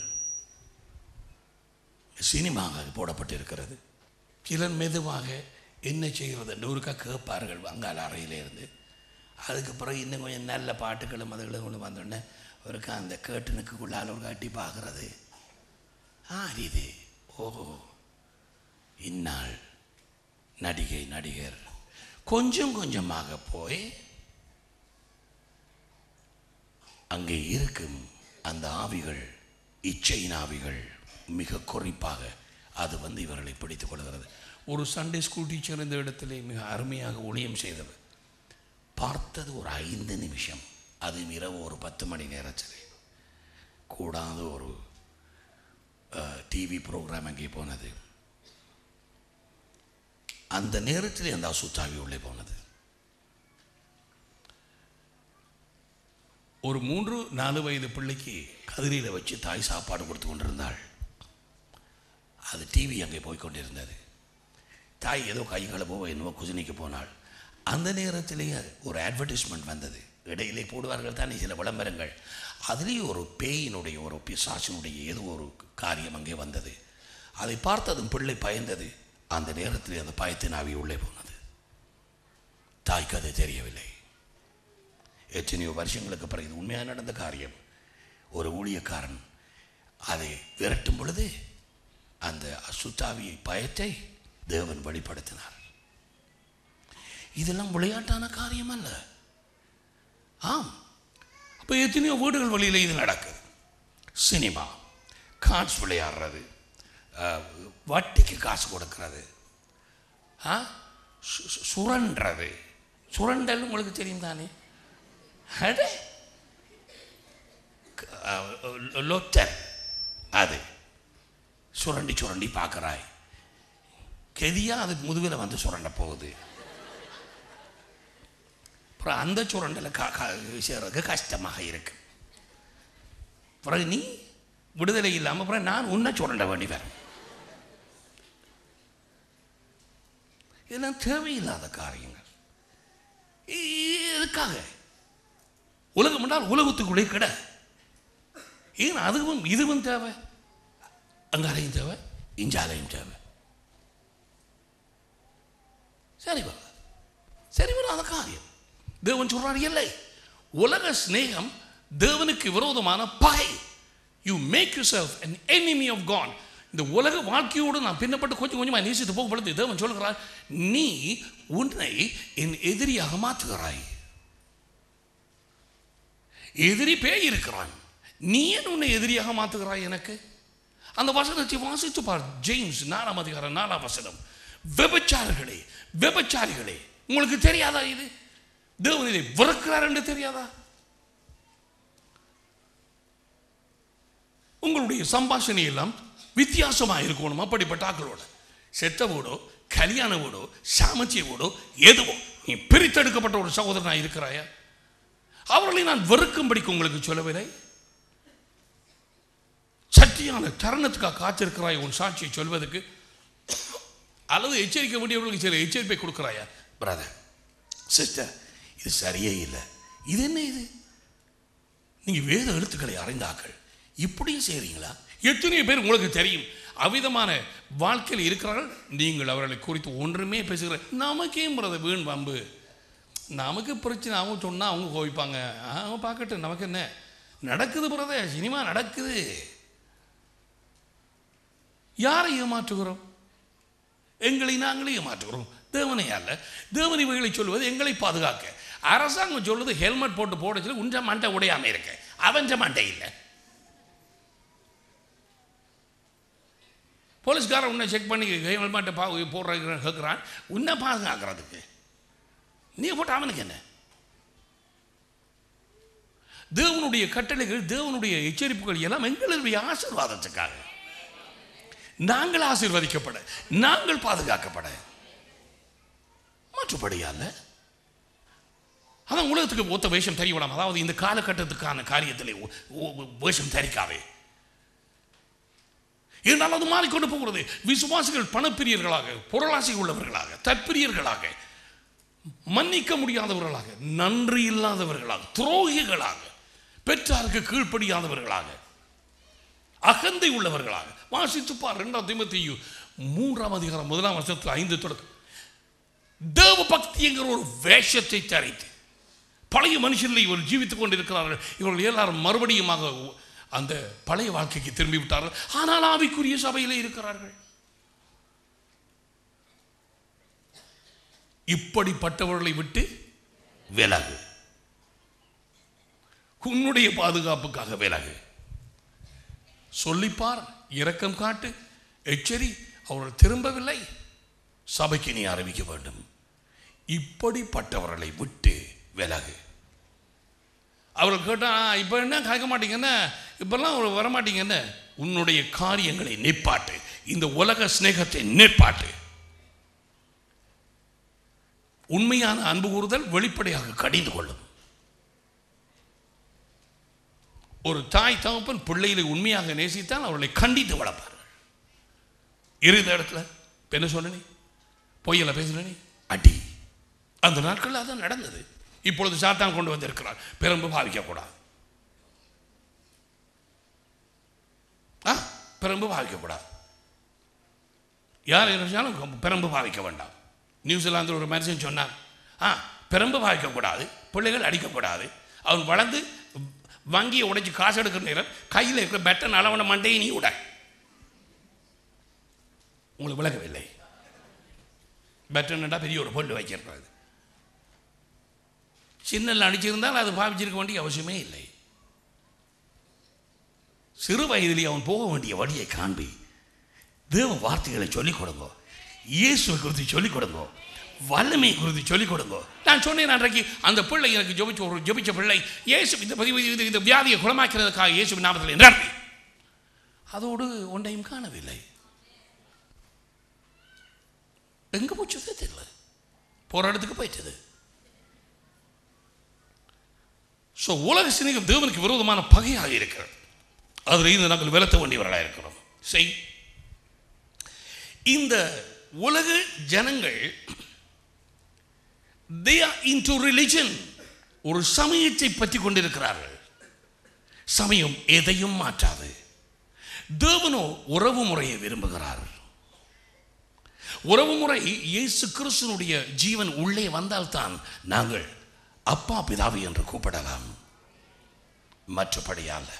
சினிமாக போடப்பட்டிருக்கிறது சிலர் மெதுவாக என்ன செய்கிறது என்று ஒருக்கா கேட்பார்கள் வங்காள அறையிலிருந்து அதுக்கு பிறகு இன்னும் கொஞ்சம் நல்ல பாட்டுகளும் அதுகளும் கொண்டு வந்தோடனே ஒருக்கா அந்த கேட்டனுக்குள்ளால் ஒரு காட்டி பார்க்கறது ஆ இது ஓஹோ இந்நாள் நடிகை நடிகர் கொஞ்சம் கொஞ்சமாக போய் அங்கே இருக்கும் அந்த ஆவிகள் இச்சையின் ஆவிகள் மிக குறிப்பாக அது வந்து இவர்களை பிடித்துக் கொள்கிறது ஒரு சண்டே ஸ்கூல் டீச்சர் இந்த இடத்திலே மிக அருமையாக ஊழியம் செய்தவர் பார்த்தது ஒரு ஐந்து நிமிஷம் அது இரவு ஒரு பத்து மணி நேரத்தில் கூடாத ஒரு டிவி ப்ரோக்ராம் அங்கே போனது அந்த நேரத்தில் அந்த அசுத்தாவி உள்ளே போனது ஒரு மூன்று நாலு வயது பிள்ளைக்கு கதிரியில் வச்சு தாய் சாப்பாடு கொடுத்து கொண்டிருந்தாள் அது டிவி அங்கே போய் கொண்டிருந்தது தாய் ஏதோ கை கழுவோ என்னவோ குசினிக்கு போனாள் அந்த நேரத்திலேயே ஒரு அட்வர்டைஸ்மெண்ட் வந்தது இடையிலே போடுவார்கள் தானே சில விளம்பரங்கள் அதுலேயே ஒரு பேயினுடைய ஒரு பிசாசினுடைய ஏதோ ஒரு காரியம் அங்கே வந்தது அதை பார்த்ததும் பிள்ளை பயந்தது அந்த நேரத்தில் அந்த பயத்தின் ஆவி உள்ளே போனது தாய்க்கு அது தெரியவில்லை எத்தனையோ வருஷங்களுக்கு பிறகு இது உண்மையாக நடந்த காரியம் ஒரு ஊழியக்காரன் அதை விரட்டும் பொழுது அந்த அசுத்தாவி பயத்தை தேவன் வெளிப்படுத்தினார் இதெல்லாம் விளையாட்டான காரியம் அல்ல ஆம் அப்போ எத்தனையோ வீடுகள் வழியில் இது நடக்குது சினிமா கார்ட்ஸ் விளையாடுறது அஹ், வட்டிக்கு காசு கொடுக்கறது ஆ சு- சு- சுரண்டுறது சுரண்டல் உங்களுக்கு தெரியும் தானே அடே அஹ், லொத்தர் அது சுரண்டி சுரண்டி பார்க்குறாய் கெதியா அது முதுகில் வந்து சுரண்ட போகுது அப்புறம் அந்த சுரண்டலை கா கா செய்கிறதுக்கு கஷ்டமாக இருக்கு பிறகு நீ விடுதலை இல்லாமல் அப்புறம் நான் உன்னை சுரண்ட வேண்டி வரும் இதெல்லாம் தேவையில்லாத காரியங்கள் இ- எதுக்காக உலகம் என்றால் உலகத்துக்குள்ளே கிட ஏன் அதுவும் இதுவும் தேவை அங்காலையும் தேவை இஞ்சாலையும் தேவை சரி வராது சரி வராத காரியம் தேவன் சொல்றார் இல்லை உலக சிநேகம் தேவனுக்கு விரோதமான பகை you make you self an enemy of God இந்த உலக வாழ்க்கையோடு நான் பின்னப்பட்டு கொஞ்சம் கொஞ்சமாக நேசித்து போகும் பொழுது தேவன் சொல்கிறார் நீ உன்னை என் எதிரியாக மாற்றுகிறாய் எதிரி பேய் இருக்கிறான் நீ ஏன் உன்னை எதிரியாக மாற்றுகிறாய் எனக்கு அந்த வசனத்தை வாசித்து பார் ஜேம்ஸ் நாலாம் அதிகாரம் நாலாம் வசனம் விபச்சாரிகளே விபச்சாரிகளே உங்களுக்கு தெரியாதா இது தேவன் இதை வெறுக்கிறார் என்று தெரியாதா உங்களுடைய சம்பாஷணை எல்லாம் வித்தியாசமாக இருக்கணும் அப்படிப்பட்ட ஆக்களோட செத்த வீடோ கல்யாண வீடோ சாமச்சிய வீடோ எதுவோ நீ பிரித்தெடுக்கப்பட்ட ஒரு சகோதரனா இருக்கிறாயா அவர்களை நான் வெறுக்கும்படிக்கு உங்களுக்கு சொல்லவில்லை சட்டியான தருணத்துக்காக காத்திருக்கிறாய் உன் சாட்சியை சொல்வதற்கு அல்லது எச்சரிக்க வேண்டியவர்களுக்கு சில எச்சரிப்பை கொடுக்கிறாயா பிரதர் சிஸ்டர் இது சரியே இல்லை இது என்ன இது நீங்க வேத எழுத்துக்களை அறிந்தாக்கள் இப்படியும் செய்றீங்களா எத்தனையோ பேர் உங்களுக்கு தெரியும் அவ்விதமான வாழ்க்கையில் இருக்கிறார்கள் நீங்கள் அவர்களை குறித்து ஒன்றுமே பேசுகிற நமக்கே பிரதர் வீண் வம்பு நமக்கு பிரச்சனை அவங்க சொன்னால் அவங்க கோவிப்பாங்க அவங்க பார்க்கட்டும் நமக்கு என்ன நடக்குது பிரதர் சினிமா நடக்குது யாரை ஏமாற்றுகிறோம் எங்களை நாங்களே ஏமாற்றுகிறோம் தேவனை அல்ல தேவனை இவைகளை சொல்வது எங்களை பாதுகாக்க அரசாங்கம் சொல்லுது ஹெல்மெட் போட்டு போட சொல்லி உஞ்ச மண்டை உடையாம இருக்க அவஞ்ச மண்டை இல்லை போலீஸ்காரன் உன்னை செக் பண்ணி ஹெல்மெட்டை பா போடுற கேட்குறான் உன்னை பாதுகாக்கிறதுக்கு நீ போட்ட அவனுக்கு என்ன தேவனுடைய கட்டளைகள் தேவனுடைய எச்சரிப்புகள் எல்லாம் எங்களுடைய ஆசீர்வாதத்துக்காக நாங்கள் ஆசீர்வதிக்கப்பட நாங்கள் பாதுகாக்கப்பட மற்றபடியால அதான் உலகத்துக்கு ஒத்த வேஷம் தெரிய விடாம அதாவது இந்த காலகட்டத்துக்கான காரியத்திலே ஒ- ஒ- வேஷம் தரிக்காதே இருந்தாலும் அது மாறிக்கொண்டு போகிறது விசுவாசிகள் பணப்பிரியர்களாக பொருளாசை உள்ளவர்களாக தற்பிரியர்களாக மன்னிக்க முடியாதவர்களாக நன்றி இல்லாதவர்களாக துரோகிகளாக பெற்றாருக்கு கீழ்ப்படியாதவர்களாக அகந்தை உள்ளவர்களாக வாசித்து பார் இரண்டாம் திமுத்தையு மூன்றாம் அதிகாரம் முதலாம் வருஷத்தில் ஐந்து தொடக்கம் தேவ பக்தி என்கிற ஒரு வேஷத்தை தரித்து பழைய மனுஷர்களை இவர் ஜீவித்துக் கொண்டிருக்கிறார்கள் இவர்கள் எல்லாரும் மறுபடியுமாக அந்த பழைய வாழ்க்கைக்கு திரும்பி விட்டார்கள் ஆனால் ஆவிக்குரிய சபையிலே இருக்கிறார்கள் இப்படிப்பட்டவர்களை விட்டு விலகு உன்னுடைய பாதுகாப்புக்காக விலகு சொல்லிப்பார் இரக்கம் காட்டு எச்சரி அவர்கள் திரும்பவில்லை சபைக்கு நீ அறிவிக்க வேண்டும் இப்படிப்பட்டவர்களை விட்டு விலகு அவர்கள் கேட்டா இப்போ என்ன கேட்க மாட்டீங்கன்னு இப்பெல்லாம் அவர் வரமாட்டீங்கன்னு உன்னுடைய காரியங்களை நிப்பாட்டு இந்த உலக சிநேகத்தை நிப்பாட்டு உண்மையான அன்பு கூறுதல் வெளிப்படையாக கடிந்து கொள்ளும் ஒரு தாய் தகப்பன் பிள்ளைகளை உண்மையாக நேசித்தால் அவர்களை கண்டித்து வளர்ப்பார்கள் இருந்த இடத்துல இப்ப என்ன சொன்ன நீ பொய்யல பேசுன நீ அடி அந்த நாட்களில் அதான் நடந்தது இப்பொழுது சாத்தான் கொண்டு வந்திருக்கிறார் பெரும்பு பாவிக்கக்கூடாது ஆ பெரும்பு பாவிக்கக்கூடாது யார் இருந்தாலும் பெரும்பு பாவிக்க வேண்டாம் நியூசிலாந்தில் ஒரு மனுஷன் சொன்னான் ஆ பெரும்பு பாவிக்கக்கூடாது பிள்ளைகள் அடிக்கக்கூடாது அவன் வளர்ந்து வங்கியை உடைச்சு காசு எடுக்கிற நேரம் கையில் இருக்கிற பெட்டன் அளவன மண்டையை நீ உட உங்களுக்கு விளக்கவில்லை பெட்டன்டா பெரிய ஒரு பொருள் வைக்கிறது சின்னல் அடிச்சிருந்தால் அது பாவிச்சிருக்க வேண்டிய அவசியமே இல்லை சிறு வயதிலே அவன் போக வேண்டிய வழியை காண்பி தேவ வார்த்தைகளை சொல்லிக் கொடுங்க இயேசுவை குறித்து சொல்லிக் கொடுங்க வல்லமை குறித்து சொல்லிக் கொடுங்க நான் சொன்னேன் அன்றைக்கு அந்த பிள்ளை எனக்கு ஜெபிச்ச ஒரு ஜெபிச்ச பிள்ளை இயேசு இந்த பதிவு இது இந்த வியாதியை குணமாக்கிறதுக்காக இயேசு நாமத்தில் நன்றி அதோடு ஒன்றையும் காணவில்லை எங்க போச்சதே தெரியல போற இடத்துக்கு போயிட்டது ஸோ உலக சிநேகம் தேவனுக்கு விரோதமான பகையாக இருக்கிறது அதில் இருந்து நாங்கள் விலத்த வேண்டியவர்களாக இருக்கிறோம் செய் இந்த உலக ஜனங்கள் they are into religion ஒரு சமயத்தை பற்றி கொண்டிருக்கிறார்கள் சமயம் எதையும் மாற்றாது தேவனோ உறவு முறையை விரும்புகிறார் உறவு முறை இயேசு கிறிஸ்துனுடைய ஜீவன் உள்ளே வந்தால்தான் நாங்கள் அப்பா பிதாவி என்று கூப்பிடலாம் மற்றபடியால்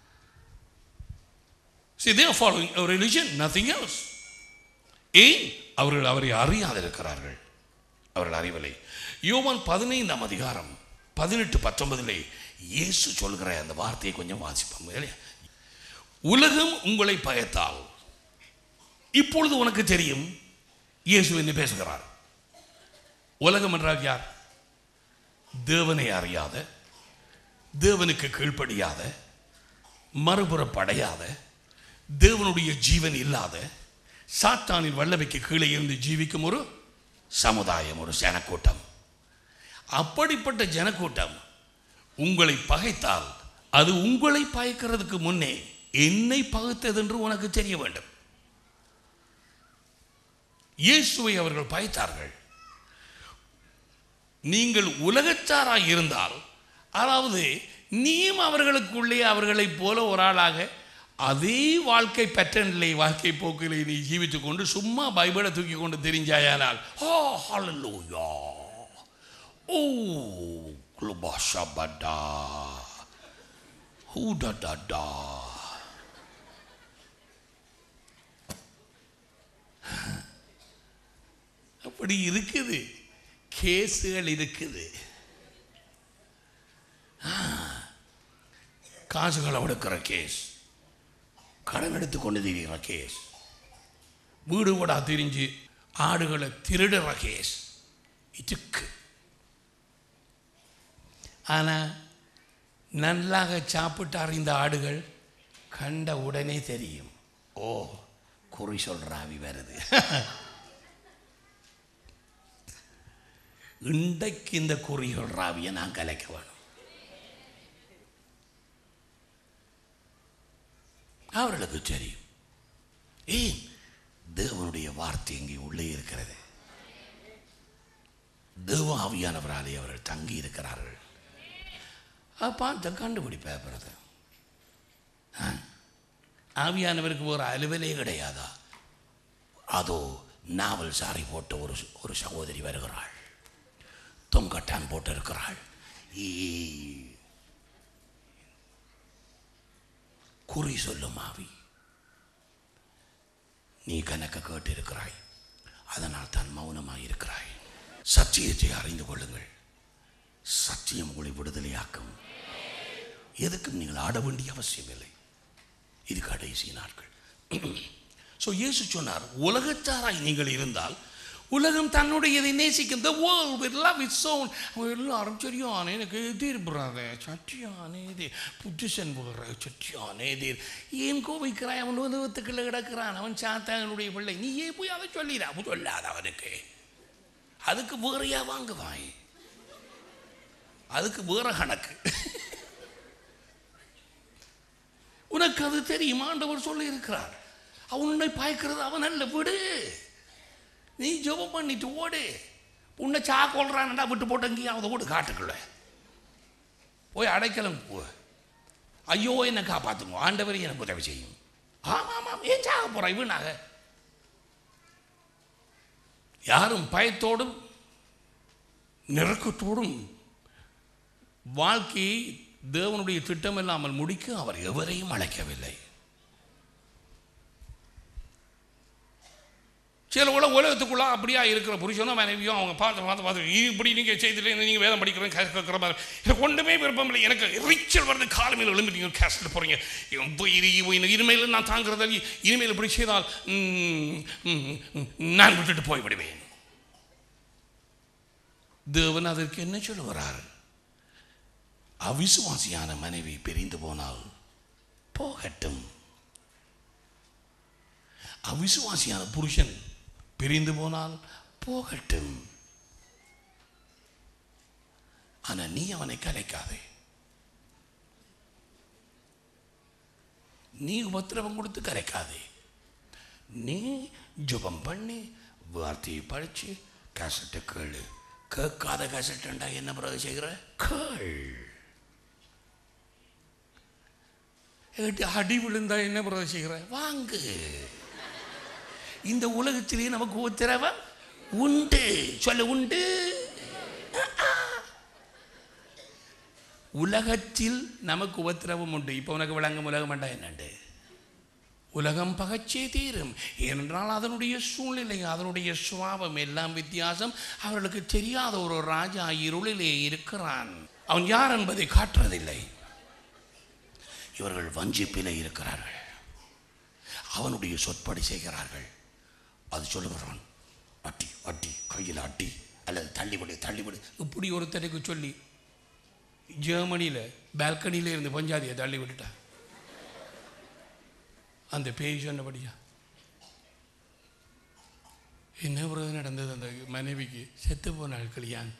See, they are following a religion, nothing else. ஏன் அவர்கள் அவரை அறியாதிருக்கிறார்கள் அவர்கள் அறிவில்லை யோவான் பதினைந்தாம் அதிகாரம் பதினெட்டு பத்தொன்பதிலே இயேசு சொல்கிற அந்த வார்த்தையை கொஞ்சம் வாசிப்போம் இல்லையா உலகம் உங்களை பயத்தால் இப்பொழுது உனக்கு தெரியும் இயேசு என்ன பேசுகிறார் உலகம் என்றால் யார் தேவனை அறியாத தேவனுக்கு கீழ்ப்படியாத மறுபுறப்படையாத தேவனுடைய ஜீவன் இல்லாத சாத்தானின் வல்லமைக்கு கீழே இருந்து ஜீவிக்கும் ஒரு சமுதாயம் ஒரு ஜனக்கூட்டம் அப்படிப்பட்ட ஜனக்கூட்டம் உங்களை பகைத்தால் அது உங்களை பகைக்கிறதுக்கு முன்னே என்னை பகைத்தது என்று உனக்கு தெரிய வேண்டும் இயேசுவை அவர்கள் பகைத்தார்கள் நீங்கள் உலகச்சாராய் இருந்தால் அதாவது நீயும் அவர்களுக்குள்ளே அவர்களைப் போல ஒரு ஆளாக அதே வாழ்க்கை பெற்றனில்லை வாழ்க்கை போக்கிலே நீ ஜீவித்துக் கொண்டு சும்மா பைபிளை தூக்கி கொண்டு தெரிஞ்சாயானால் ஓ ஹalleluya ஓ குலுபாஷபடா ஹூடடடா அப்படி இருக்குது கேஸுகள் இருக்குது காசுகளை எடுக்கிற கேஸ் கடன் எடுத்து கொண்டு திரிகிற கேஸ் வீடு வீடா திரிஞ்சு ஆடுகளை திருடுற கேஸ் இதுக்கு ஆனால் நன்றாக சாப்பிட்டு அறிந்த ஆடுகள் கண்ட உடனே தெரியும் ஓ குறி சொல்கிற ஆவி வருது இன்றைக்கு இந்த குறி சொல்கிற ஆவியை நான் கலைக்க வேணும் அவர்களுக்கு தெரியும் ஏன் தேவனுடைய வார்த்தை இங்கே உள்ளே இருக்கிறது தேவ ஆவியானவராலே அவர்கள் தங்கி இருக்கிறார்கள் அதை பார்த்து கண்டுபிடிப்பேன் பிரதர் ஆவியானவருக்கு ஒரு அலுவலே கிடையாதா அதோ நாவல் சாரி போட்ட ஒரு ஒரு சகோதரி வருகிறாள் தொங்கட்டான் போட்டு இருக்கிறாள் ஈ குறி சொல்லும் ஆவி நீ கணக்க கேட்டிருக்கிறாய் அதனால் தான் மௌனமாக இருக்கிறாய் சத்தியத்தை அறிந்து கொள்ளுங்கள் சத்தியம் உங்களை விடுதலையாக்கும் எதுக்கும் நீங்கள் ஆட வேண்டிய அவசியம் இல்லை இது கடைசி நாட்கள் ஸோ இயேசு சொன்னார் உலகத்தாராய் நீங்கள் இருந்தால் உலகம் தன்னுடையதை நேசிக்கும் the world will love its own அவன் எல்லாரும் சரியான எனக்கு எதிர்ப்புறாத சட்டியானே எதிர் புத்திசன் போகிற சட்டியானே எதிர் ஏன் கோபிக்கிறாய் அவன் உதவத்துக்குள்ள கிடக்கிறான் அவன் சாத்தானுடைய பிள்ளை நீ ஏன் போய் அதை சொல்லிடா சொல்லாத அவனுக்கு அதுக்கு வேறையா வாங்குவாய் அதுக்கு வேற கணக்கு உனக்கு அது தெரியும் ஆண்டவர் சொல்லி இருக்கிறார் அவன் உன்னை பாய்க்கிறது அவன் அல்ல விடு நீ ஜெபம் பண்ணிட்டு ஓடு உன்னை சா கொள்றான்டா விட்டு போட்டு எங்கேயாவது ஓடு காட்டுக்குள்ள போய் அடைக்கலம் போ ஐயோ என்னை காப்பாற்றுங்க ஆண்டவர் எனக்கு உதவி செய்யும் ஆமாம் ஆமாம் ஏன் சாக போகிறான் இவனாக யாரும் பயத்தோடும் நெருக்கத்தோடும் வாழ்க்கையை தேவனுடைய திட்டம் இல்லாமல் முடிக்க அவர் எவரையும் அழைக்கவில்லை சில உலக உலகத்துக்குள்ள அப்படியா இருக்கிற புருஷனும் மனைவியும் அவங்க பார்த்து பார்த்து பார்த்து இப்படி நீங்கள் செய்துட்டு நீங்கள் வேதம் படிக்கிறேன் கேட்குற மாதிரி எனக்கு ஒன்றுமே விருப்பம் இல்லை எனக்கு ரிச்சல் வருது காலமையில் எழும்பி நீங்கள் கேஸ்ட் போகிறீங்க இனிமேல் நான் தாங்கிறத இனிமேல் இப்படி செய்தால் ம், ம், ம், நான் விட்டுட்டு போய்விடுவேன் தேவன் அதற்கு என்ன சொல்லுகிறார் அவிசுவாசியான மனைவி பிரிந்து போனால் போகட்டும் அவிசுவாசியான புருஷன் பிரிந்து போனால் போகட்டும் ஆனா நீ அவனை கலைக்காதே நீ உபத்திரவம் கொடுத்து கலைக்காதே நீ ஜெபம் பண்ணி வார்த்தையை படிச்சு கேசட்டை கேளு கேட்காத கேசட்டண்டா என்ன பிறகு செய்கிற கேள் ஏட்டி அடி விழுந்தா என்ன பிறகு செய்கிற வாங்கு இந்த உலகத்திலே நமக்கு உத்தரவம் உண்டு சொல்ல உண்டு உலகத்தில் நமக்கு உபத்திரவம் உண்டு இப்போ உனக்கு விளங்கும் உலகம் வேண்டாம் என்னண்டு உலகம் பகச்சே தீரும் ஏனென்றால் அதனுடைய சூழ்நிலை அதனுடைய சுவாபம் எல்லாம் வித்தியாசம் அவர்களுக்கு தெரியாத ஒரு ராஜா இருளிலே இருக்கிறான் அவன் யார் என்பதை காட்டுறதில்லை இவர்கள் வஞ்சிப்பிலே இருக்கிறார்கள் அவனுடைய சொற்படி செய்கிறார்கள் அது சொல்லுகிறான் அட்டி அட்டி கையில் அட்டி அல்லது தள்ளிவிடு தள்ளிவிடு இப்படி ஒருத்தருக்கு சொல்லி ஜெர்மனியில் பால்கனியில் இருந்து பஞ்சாதியை தள்ளி விட்டுட்டான் அந்த பேய் சொன்னபடியா என்ன பிறகு நடந்தது அந்த மனைவிக்கு செத்து போனாள் கல்யாண்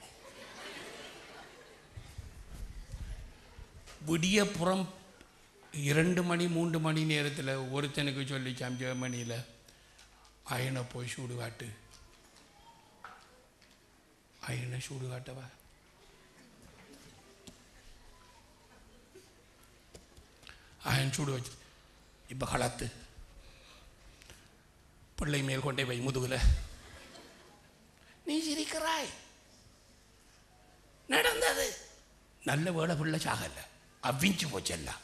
விடிய புறம் இரண்டு மணி மூன்று மணி நேரத்தில் ஒருத்தனுக்கு சொல்லிச்சாம் ஜெர்மனியில் அயனை போய் சூடு காட்டு அயனை சூடு காட்டவா அயன் சூடு வச்சு இப்போ களத்து பிள்ளை மேல் கொண்டே வை முதுகுல நீ சிரிக்கிறாய் நடந்தது நல்ல வேலை பிள்ளை சாகல அவ்விஞ்சு போச்சு எல்லாம்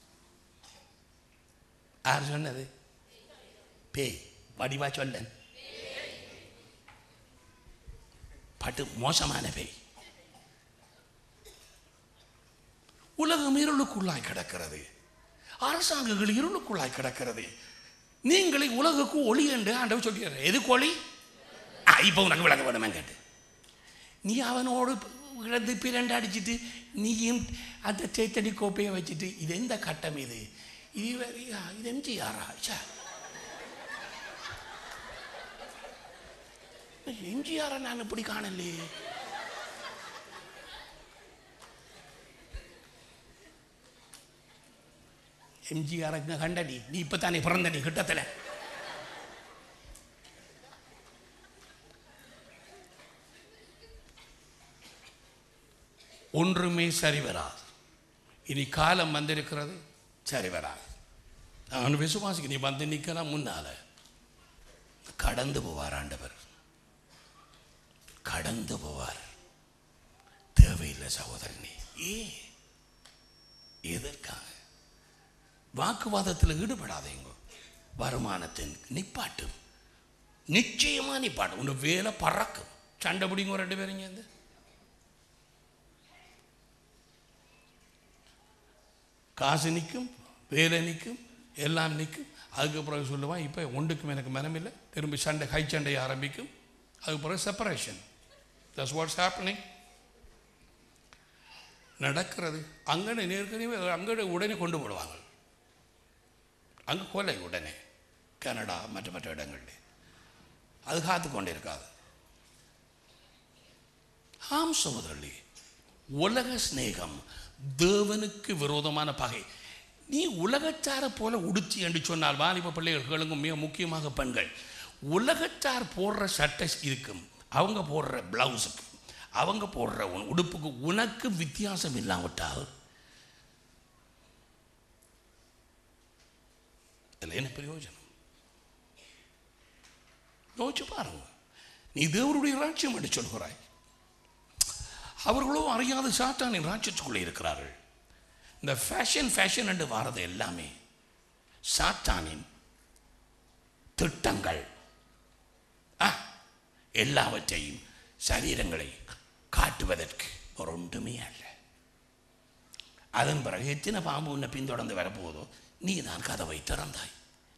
யார் சொன்னது பேய் வடிவா சொல்லன் பட்டு மோசமான பேய் உலகம் இருளுக்குள்ளாய் கிடக்கிறது அரசாங்கங்கள் இருளுக்குள்ளாய் கிடக்கிறது நீங்களை உலகுக்கு ஒளி என்று ஆண்டவர் சொல்கிறார் எதுக்கு ஒளி ஆ, இப்போ உனக்கு விளங்க வேணுமே கேட்டு நீ அவனோடு கிடந்து பிரண்டு அடிச்சிட்டு நீயும் அந்த தேத்தடி கோப்பையை வச்சுட்டு இது எந்த கட்டம் இது இது வேற- ஆ, இது எம்ஜிஆரா ச்சே. எம்ஜிஆரை நான் இப்படி காணலையே எம்ஜிஆருக்கு கண்டடி நீ இப்போ தானே பிறந்தடி கிட்டத்தில் ஒன்றுமே சரி வராது இனி காலம் வந்திருக்கிறது சரி வராது அவன் விசுவாசிக்கு நீ வந்து நிற்கலாம் முன்னால கடந்து போவார் ஆண்டவர் கடந்து போவார் தேவையில்லை சகோதரனே ஏ எதற்காக வாக்குவாதத்தில் ஈடுபடாதீங்க வருமானத்தின் நிப்பாட்டும் நிச்சயமா நிப்பாட்டும் உன் வேலை பறக்கும் சண்டை பிடிங்க ரெண்டு பேரும் சேர்ந்து காசு நிற்கும் வேலை நிற்கும் எல்லாம் நிற்கும் அதுக்கு பிறகு சொல்லுவான் இப்போ ஒன்றுக்கும் எனக்கு மனமில்லை திரும்பி சண்டை கை சண்டை ஆரம்பிக்கும் அதுக்கு பிறகு செப்பரேஷன் தட்ஸ் வாட்ஸ் ஹேப்பனிங் நடக்கிறது அங்கே ஏற்கனவே அங்கே உடனே கொண்டு போடுவாங்க அங்கே கொலை உடனே கனடா மற்ற மற்ற இடங்களில் அது காத்து கொண்டு இருக்காது ஆம் சகோதரர்களே உலக சிநேகம் தேவனுக்கு விரோதமான பகை நீ உலகச்சார போல உடுத்தி என்று சொன்னால் வாலிப பிள்ளைகள் கேளுங்க மிக முக்கியமாக பெண்கள் உலகச்சார் போடுற சட்டை இருக்கும் அவங்க போடுற பிளவுஸுக்கு அவங்க போடுற உன் உடுப்புக்கு உனக்கு வித்தியாசம் இல்லாவிட்டால் இதில் என்ன பிரயோஜனம் யோசிச்சு பாருங்க நீ தேவருடைய ராட்சியம் என்று சொல்கிறாய் அவர்களோ அறியாத சாத்தானின் ராட்சியத்துக்குள்ளே இருக்கிறார்கள் இந்த ஃபேஷன் ஃபேஷன் என்று வாரது எல்லாமே சாத்தானின் திட்டங்கள் ஆ, எல்லாவற்றையும் சரீரங்களை காட்டுவதற்கு ஒரு ஒன்றுமே அல்ல அதன் பிறகு எத்தனை பாம்பு உன்னை பின்தொடர்ந்து வரப்போதோ நீ தான் கதவை திறந்தாய்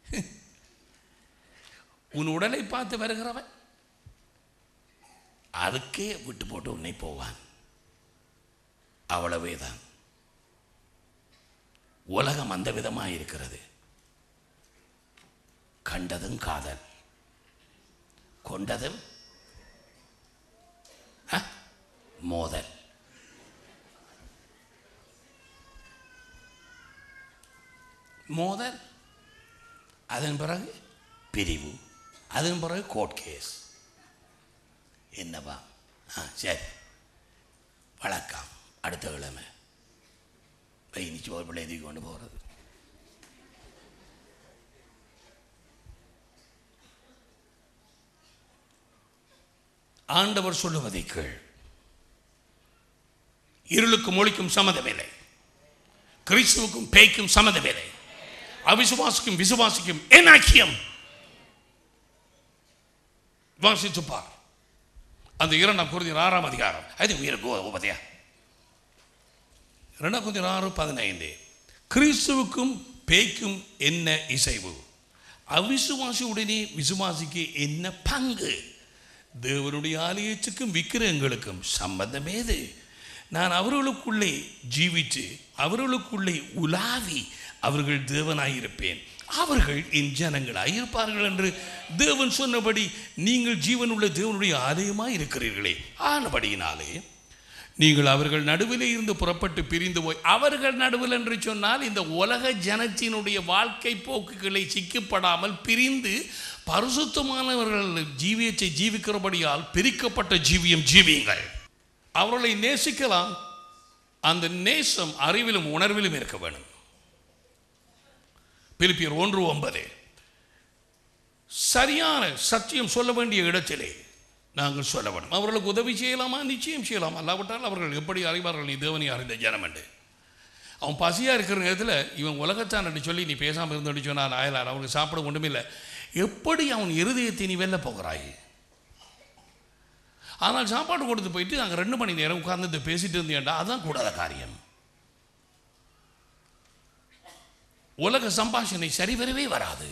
உன் உடலை பார்த்து வருகிறவன் அதுக்கே விட்டு போட்டு உன்னை போவான் அவ்வளவேதான் உலகம் அந்த விதமாக இருக்கிறது கண்டதும் காதல் கொண்டதும் அ, மோதல் மோதல் அதன் பிறகு பிரிவு அதன் பிறகு கோர்ட் கேஸ் என்னவா ஆ சரி வழக்கம் அடுத்த கிழமை பயணிச்சு ஒரு பிள்ளை எழுதி கொண்டு போகிறது ஆண்டவர் சொல்லுவதை கேள் இருளுக்கும் ஒளிக்கும் சம்மதமில்லை கிறிஸ்துவுக்கும் பேய்க்கும் சம்மதமில்லை அவிசுவாசிக்கும் விசுவாசிக்கும் என் ஐக்கியம் வாசித்து பார் அந்த இரண்டாம் குருதியின் ஆறாம் அதிகாரம் அது உயிர் உபதையா இரண்டாம் குருதியின் ஆறு பதினைந்து கிறிஸ்துவுக்கும் பேய்க்கும் என்ன இசைவு அவிசுவாசியுடனே விசுவாசிக்கு என்ன பங்கு தேவனுடைய ஆலயத்துக்கும் விக்கிரகங்களுக்கும் சம்பந்தமேது நான் அவர்களுக்குள்ளே ஜீவித்து அவர்களுக்குள்ளே உலாவி அவர்கள் தேவனாயிருப்பேன் அவர்கள் என் ஜனங்களாய் இருப்பார்கள் என்று தேவன் சொன்னபடி நீங்கள் ஜீவனுள்ள தேவனுடைய ஆலயமாய் இருக்கிறீர்களே ஆனபடியினாலே நீங்கள் அவர்கள் நடுவிலே இருந்து புறப்பட்டு பிரிந்து போய் அவர்கள் நடுவில் என்று சொன்னால் இந்த உலக ஜனத்தினுடைய வாழ்க்கை போக்குகளை சிக்கப்படாமல் பிரிந்து பரிசுத்தமானவர்கள் ஜீவியத்தை ஜீவிக்கிறபடியால் பிரிக்கப்பட்ட ஜீவியம் ஜீவியுங்கள் அவர்களை நேசிக்கலாம் அந்த நேசம் அறிவிலும் உணர்விலும் இருக்க வேண்டும் பிலிப்பியர் ஒன்று ஒன்பது சரியான சத்தியம் சொல்ல வேண்டிய இடத்திலே நாங்கள் சொல்ல வேண்டும் அவர்களுக்கு உதவி செய்யலாமா நிச்சயம் செய்யலாம் அல்லாவிட்டால் அவர்கள் எப்படி அறிவார்கள் நீ தேவனை அறிந்த ஜனம் என்று அவன் பசியாக இருக்கிற நேரத்தில் இவன் உலகத்தான் என்று சொல்லி நீ பேசாமல் இருந்து சொன்னான் ஆயலார் அவனுக்கு சாப்பிட ஒன்றுமில்லை எப்படி அவன் இருதயத்தை நீ வெளில போகிறாய் ஆனால் சாப்பாடு கொடுத்து போயிட்டு அங்கே ரெண்டு மணி நேரம் உட்கார்ந்து பேசிட்டு இருந்தேன்டா அதுதான் கூடாத காரியம் உலக சம்பாஷணை சரிவரவே வராது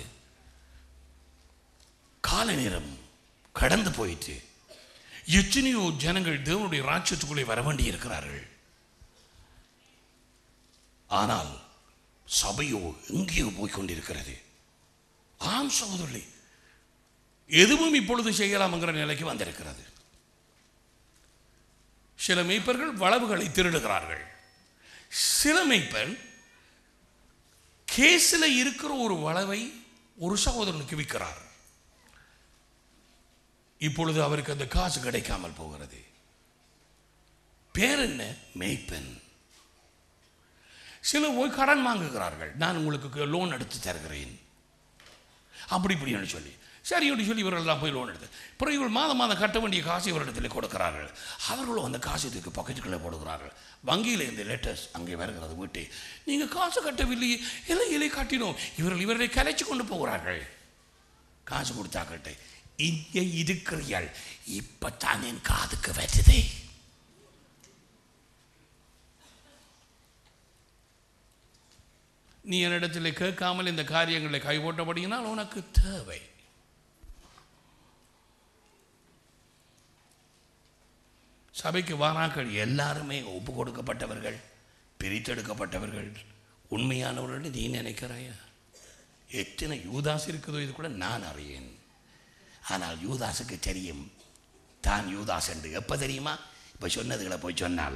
கால நேரம் கடந்து போயிட்டு எத்தனையோ ஜனங்கள் தேவனுடைய ராஜ்யத்துக்குள்ளே வர வேண்டி இருக்கிறார்கள் ஆனால் சபையோ எங்கேயோ போய் கொண்டிருக்கிறது ஆம் சகோதரி எதுவும் இப்பொழுது செய்யலாம்ங்கிற நிலைக்கு வந்திருக்கிறது சில மெய்ப்பர்கள் வளவுகளை திருடுகிறார்கள் சில மெய்ப்பர் கேஸில் இருக்கிற ஒரு வளவை ஒரு சகோதரனுக்கு விற்கிறார் இப்பொழுது அவருக்கு அந்த காசு கிடைக்காமல் போகிறது பேர் என்ன மெய்ப்பெண் சிலர் போய் கடன் வாங்குகிறார்கள் நான் உங்களுக்கு லோன் எடுத்து தருகிறேன் அப்படி இப்படின்னு சொல்லி சரி அப்படி சொல்லி இவர்கள்லாம் போய் லோன் எடுத்து அப்புறம் இவர்கள் மாதம் மாதம் கட்ட வேண்டிய காசு இவரிடத்தில் கொடுக்கிறார்கள் அவர்களும் அந்த காசு இதுக்கு பாக்கெட்டுக்குள்ளே போடுகிறார்கள் வங்கியில் இந்த லெட்டர்ஸ் அங்கே வருகிறது வீட்டு நீங்கள் காசு கட்டவில்லையே இல்லை இல்லை காட்டினோம் இவர்கள் இவர்களை கலைச்சு கொண்டு போகிறார்கள் காசு கொடுத்தா கட்டை இங்கே இருக்கிறீர்கள் இப்பத்தான் என் காதுக்கு வருதே நீ என்னிடத்தில் கேட்காமல் இந்த காரியங்களை கைபோட்டபடியினால் உனக்கு தேவை சபைக்கு வாராக்கள் எல்லாருமே ஒப்பு கொடுக்கப்பட்டவர்கள் பிரித்தெடுக்கப்பட்டவர்கள் உண்மையானவர்கள் நீ நினைக்கிறாயா எத்தனை யூதாஸ் இருக்குதோ இது கூட நான் அறியேன் ஆனால் யூதாஸுக்கு தெரியும் தான் யூதாஸ் என்று எப்போ தெரியுமா இப்போ சொன்னதுகளை போய் சொன்னால்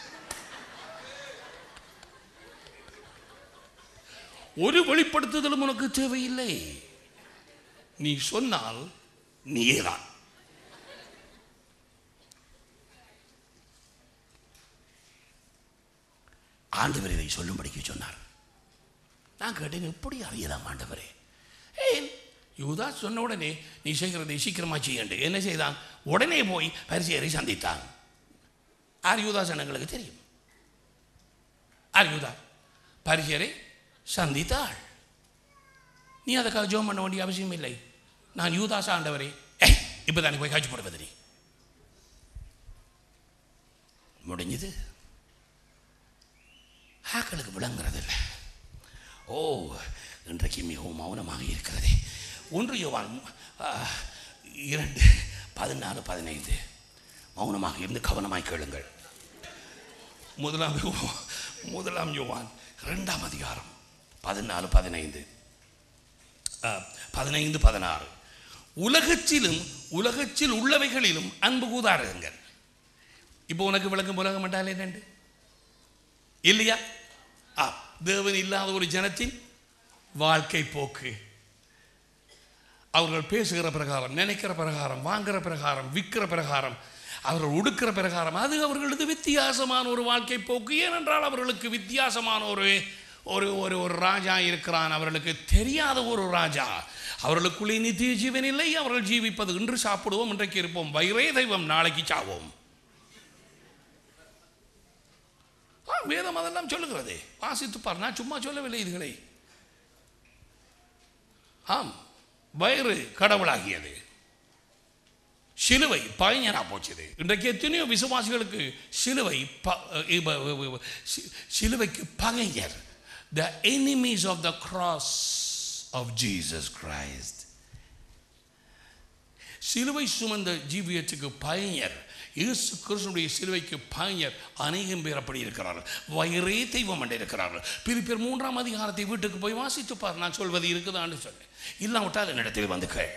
ஒரு வெளிப்படுத்துதலும் உனக்கு தேவையில்லை நீ சொன்னால் நீதான் ஆண்டவர் இதை சொல்லும்படிக்கு சொன்னார் நான் கேட்டேன் எப்படி அறியலாம் ஆண்டவரே ஏன் யூதா சொன்ன உடனே நீ செய்கிறதை சீக்கிரமா செய்யண்டு என்ன செய்தான் உடனே போய் பரிசேரை சந்தித்தான் ஆர் யூதாஸ் எங்களுக்கு தெரியும் ஆர் யூதா பரிசேரை சந்தித்தாள் நீ அதுக்காக ஜோம் பண்ண வேண்டிய அவசியம் இல்லை நான் யூதாஸ் ஆண்டவரே ஏய் இப்போ தானே போய் காட்சி போடுவது நீ முடிஞ்சது ஆக்களுக்கு விளங்குறதில்லை ஓ இன்றைக்கு மிகவும் மௌனமாக இருக்கிறதே ஒன்று யோவான் ஆ, இரண்டு பதினாறு பதினைந்து மௌனமாக இருந்து கவனமாய் கேளுங்கள் முதலாம் யோவான் முதலாம் யோவான் இரண்டாம் அதிகாரம் பதினாலு பதினைந்து ஆ, பதினைந்து பதினாறு உலகத்திலும் உலகத்தில் உள்ளவைகளிலும் அன்பு கூதாருங்கள் இப்போ உனக்கு விளக்கம் உலகம் என்றால் என்னண்டு இல்லையா ஆ தேவன் இல்லாத ஒரு ஜனத்தின் வாழ்க்கை போக்கு அவர்கள் பேசுகிற பிரகாரம் நினைக்கிற பிரகாரம் வாங்குற பிரகாரம் விற்கிற பிரகாரம் அவர்கள் உடுக்கிற பிரகாரம் அது அவர்களது வித்தியாசமான ஒரு வாழ்க்கை போக்கு ஏனென்றால் அவர்களுக்கு வித்தியாசமான ஒரு ஒரு ஒரு ஒரு ராஜா இருக்கிறான் அவர்களுக்கு தெரியாத ஒரு ராஜா அவர்களுக்குள்ளே நித்திய ஜீவன் இல்லை அவர்கள் ஜீவிப்பது இன்று சாப்பிடுவோம் இன்றைக்கு இருப்போம் வயிறே தெய்வம் நாளைக்கு சாவோம் ஆ வேதம் அதெல்லாம் சொல்லுகிறது வாசித்து பார் நான் சும்மா சொல்லவில்லை இதுகளை ஆம் வயிறு கடவுளாகியது சிலுவை பகைஞனா போச்சுது இன்றைக்கு எத்தனையோ விசுவாசிகளுக்கு சிலுவை ப- இப- இப- இப- சி- சிலுவைக்கு பகைஞர் the enemies of the cross of Jesus Christ சிலுவை சுமந்த ஜீவியத்துக்கு பகைஞர் இயேசு கிறிஸ்துடைய சிலுவைக்கு பகைஞர் அநேகம் பேர் அப்படி இருக்கிறார்கள் வயிறே தெய்வம் என்று இருக்கிறார்கள் பிரிப்பேர் மூன்றாம் அதிகாரத்தை வீட்டுக்கு போய் வாசித்து பார் நான் சொல்வது இருக்குதான்னு சொன்னேன் இல்லாவிட்டால் என்னிடத்தில் வந்து கேள்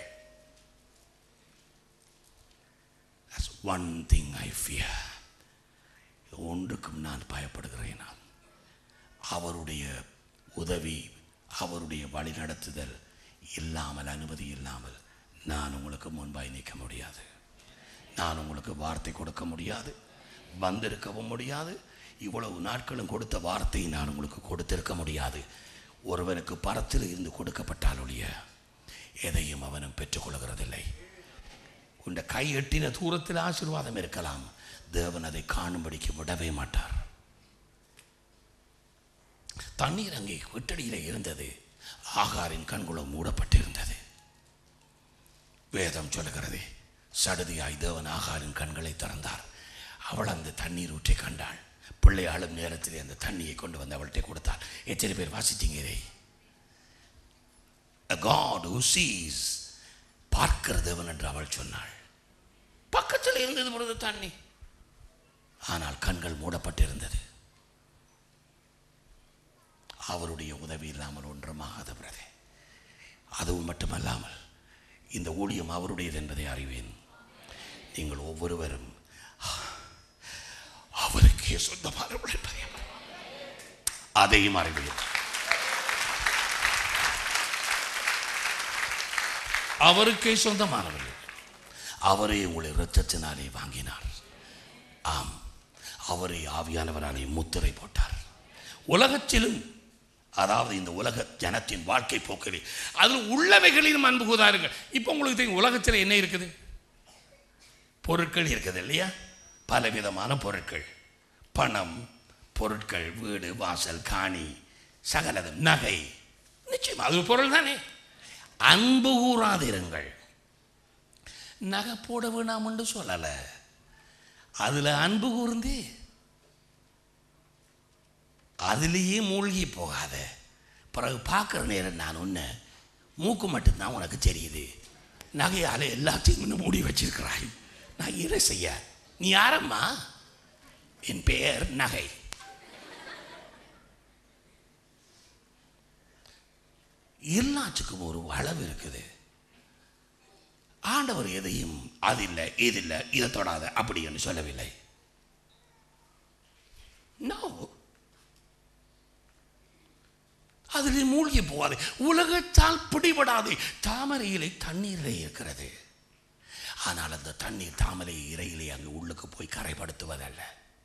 That's one thing I fear. ஒன்றுக்கும் நான் பயப்படுகிறேன் நான். அவருடைய உதவி அவருடைய வழிநடத்துதல் இல்லாமல் அனுமதி இல்லாமல் நான் உங்களுக்கு முன்பாய் நிற்க முடியாது நான் உங்களுக்கு வார்த்தை கொடுக்க முடியாது வந்திருக்கவும் முடியாது இவ்வளவு நாட்களும் கொடுத்த வார்த்தையை நான் உங்களுக்கு கொடுத்திருக்க முடியாது ஒருவனுக்கு பரத்தில் இருந்து கொடுக்கப்பட்டால் ஒழிய எதையும் அவனும் பெற்றுக்கொள்கிறதில்லை உண்ட கை எட்டின தூரத்தில் ஆசீர்வாதம் இருக்கலாம் தேவன் அதை காணும்படிக்கு விடவே மாட்டார் தண்ணீர் அங்கே வெட்டடியில் இருந்தது ஆகாரின் கண்குளம் மூடப்பட்டிருந்தது வேதம் சொல்லுகிறது சடுதியாய் தேவன் ஆகாரின் கண்களை திறந்தார் அவள் அந்த தண்ணீர் ஊற்றி கண்டாள் பிள்ளை ஆளும் நேரத்தில் அந்த தண்ணியை கொண்டு வந்து அவள்கிட்ட கொடுத்தாள் எத்தனை பேர் வாசித்தீங்க இதை A God who sees பார்க்கிற தேவன் என்று அவள் சொன்னாள் பக்கத்தில் இருந்தது பொழுது தண்ணி ஆனால் கண்கள் மூடப்பட்டிருந்தது அவருடைய உதவி இல்லாமல் ஒன்றுமாகாத பிரதே அதுவும் மட்டுமல்லாமல் இந்த ஊழியம் அவருடையது என்பதை அறிவேன் நீங்கள் ஒவ்வொருவரும் அவருக்கே சொந்தமானவர்கள் என்பதை அறிவேன். அதையும் அறிவேன் அவருக்கே சொந்தமானவர்கள் அவரே உங்களை இரத்தத்தினாலே வாங்கினார் ஆம் அவரே ஆவியானவராலே முத்திரை போட்டார் உலகத்திலும் அதாவது இந்த உலக ஜனத்தின் வாழ்க்கை போக்கில் அதில் உள்ளவைகளிலும் அன்பு கூதாருங்கள் இப்போ உங்களுக்கு தெரியும் உலகத்தில் என்ன இருக்குது பொருட்கள் இருக்குது இல்லையா பலவிதமான பொருட்கள் பணம் பொருட்கள் வீடு வாசல் காணி சகலதும் நகை நிச்சயம் அது ஒரு பொருள் தானே அன்பு கூறாதிருங்கள் நகை போட வேணாம்னு சொல்லலை அதில் அன்பு கூர்ந்து அதுலேயே மூழ்கி போகாத பிறகு பார்க்குற நேரம் நான் உன்னை மூக்கு மட்டும்தான் உனக்கு தெரியுது நகையால் எல்லாத்தையும் இன்னும் மூடி வச்சிருக்கிறாய் நான் இதை செய்ய நீ யாரம்மா என் பெயர் நகை எல்லாத்துக்கும் ஒரு அளவு இருக்குது ஆண்டவர் எதையும் அது இல்லை இது இல்லை இதை தொடாத அப்படி என்று சொல்லவில்லை நோ அதில் மூழ்கி போகாது உலகத்தால் பிடிபடாது தாமரை இலை தண்ணீரிலே இருக்கிறது ஆனால் அந்த தண்ணீர் தாமரை இறையிலே அங்கு உள்ளுக்கு போய் கரைப்படுத்துவதல்ல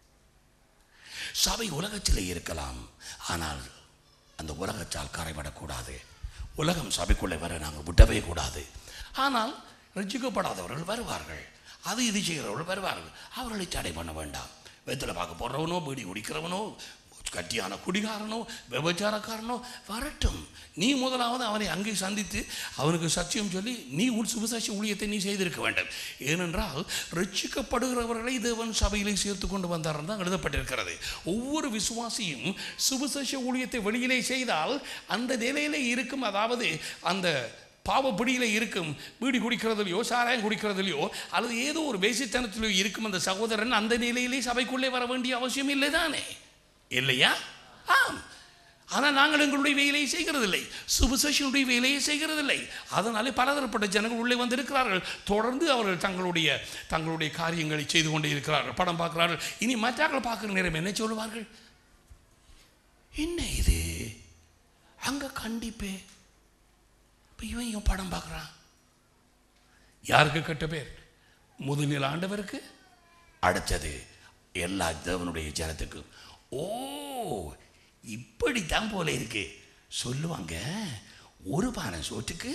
சபை உலகத்திலே இருக்கலாம் ஆனால் அந்த உலகத்தால் கரைபடக்கூடாது உலகம் சபைக்குள்ளே வர நாங்கள் விடவே கூடாது ஆனால் ரசிக்கப்படாதவர்கள் வருவார்கள் அது இது செய்கிறவர்கள் வருவார்கள் அவர்களை தடை பண்ண வேண்டாம் வெத்தலை பார்க்க போடுறவனோ பீடி குடிக்கிறவனோ கட்டியான குடிகாரனோ விபச்சாரக்காரனோ வரட்டும் நீ முதலாவது அவனை அங்கே சந்தித்து அவனுக்கு சத்தியம் சொல்லி நீ உன் சுவிசேஷ ஊழியத்தை நீ செய்திருக்க வேண்டும் ஏனென்றால் ரட்சிக்கப்படுகிறவர்களை தேவன் சபையிலே சேர்த்து கொண்டு வந்தார் தான் எழுதப்பட்டிருக்கிறது ஒவ்வொரு விசுவாசியும் சுவிசேஷ ஊழியத்தை வெளியிலே செய்தால் அந்த நிலையிலே இருக்கும் அதாவது அந்த பாவப்பிடியில் இருக்கும் பீடி குடிக்கிறதுலையோ சாராயம் குடிக்கிறதுலையோ அல்லது ஏதோ ஒரு வேசித்தனத்திலோ இருக்கும் அந்த சகோதரன் அந்த நிலையிலே சபைக்குள்ளே வர வேண்டிய அவசியம் இல்லை தானே இல்லையா ஆம் ஆனால் நாங்கள் எங்களுடைய வேலையை செய்கிறதில்லை சுபசேஷனுடைய வேலையை செய்கிறதில்லை அதனாலே பலதரப்பட்ட ஜனங்கள் உள்ளே வந்திருக்கிறார்கள் தொடர்ந்து அவர்கள் தங்களுடைய தங்களுடைய காரியங்களை செய்து கொண்டே இருக்கிறார்கள் படம் பார்க்கிறார்கள் இனி மற்றார்கள் பார்க்குற நேரம் என்ன சொல்லுவார்கள் என்ன இது அங்கே கண்டிப்பே இப்போ இவன் இவன் படம் பார்க்குறான் யாருக்கு கெட்ட பேர் முதுநில ஆண்டவருக்கு அடுத்தது எல்லா தேவனுடைய ஜனத்துக்கும் ஓ இப்படித்தான் போல இருக்கு சொல்லுவாங்க ஒரு பானை சோற்றுக்கு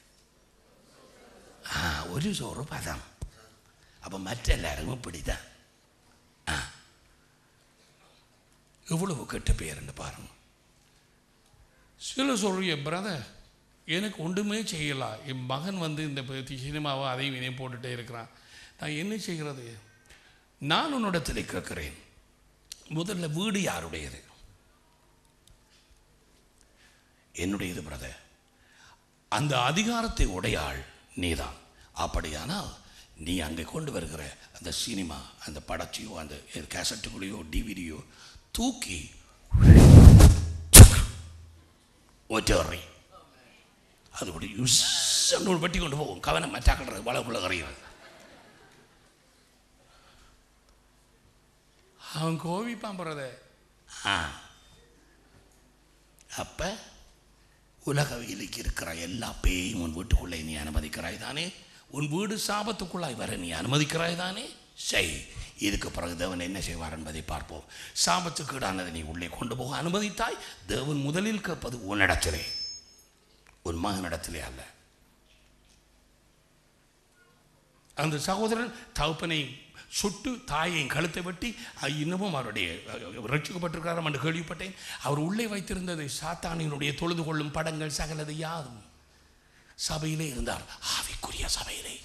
ஆ ஒரு சோறு பதம் அப்போ மற்ற எல்லாரும் இப்படிதான் ஆ எவ்வளவு கெட்ட பேருன்னு பாருங்க சில சொல்றிய பிரதர் எனக்கு ஒன்றுமே செய்யலாம் என் மகன் வந்து இந்த ப- சினிமாவை அதையும் இதையும் போட்டுட்டே இருக்கிறான் நான் என்ன செய்கிறது நான் உன்னிடத்தில் கேட்கிறேன் முதல்ல வீடு யாருடையது என்னுடையது பிரதர் அந்த அதிகாரத்தை உடையாள் நீதான் அப்படியானால் நீ அங்கே கொண்டு வருகிற அந்த சினிமா அந்த படத்தையோ அந்த கேசட்டுகளையோ டிவிடியோ தூக்கி ஒற்றறி அது கூட யூஸ் ஒரு வெட்டி கொண்டு போகும் கவனம் மറ്റാக்கிறது வளக்குள்ள கறிகிறது அவன் கோவிப்பான் போகிறத ஆ அப்போ உலக வேலைக்கு இருக்கிற எல்லா பேயும் உன் வீட்டுக்குள்ளே நீ அனுமதிக்கிறாய் தானே உன் வீடு சாபத்துக்குள்ளாய் வர நீ அனுமதிக்கிறாய் தானே செய் இதுக்கு பிறகு தேவன் என்ன செய்வார் என்பதை பார்ப்போம் சாபத்துக்கீடானதை நீ உள்ளே கொண்டு போக அனுமதித்தாய் தேவன் முதலில் கேட்பது உன்னிடத்திலே உன் மகனிடத்திலே அல்ல அந்த சகோதரன் தகப்பனை சுட்டு தாயையும் கழுத்தை வெட்டி அஹ், இன்னமும் அவருடைய அஹ், ரட்சிக்கப்பட்டிருக்கிறார் என்று கேள்விப்பட்டேன் அவர் உள்ளே வைத்திருந்தது சாத்தானினுடைய தொழுது கொள்ளும் படங்கள் சகலது யாதும் சபையிலே இருந்தார் ஆவிக்குரிய சபையிலே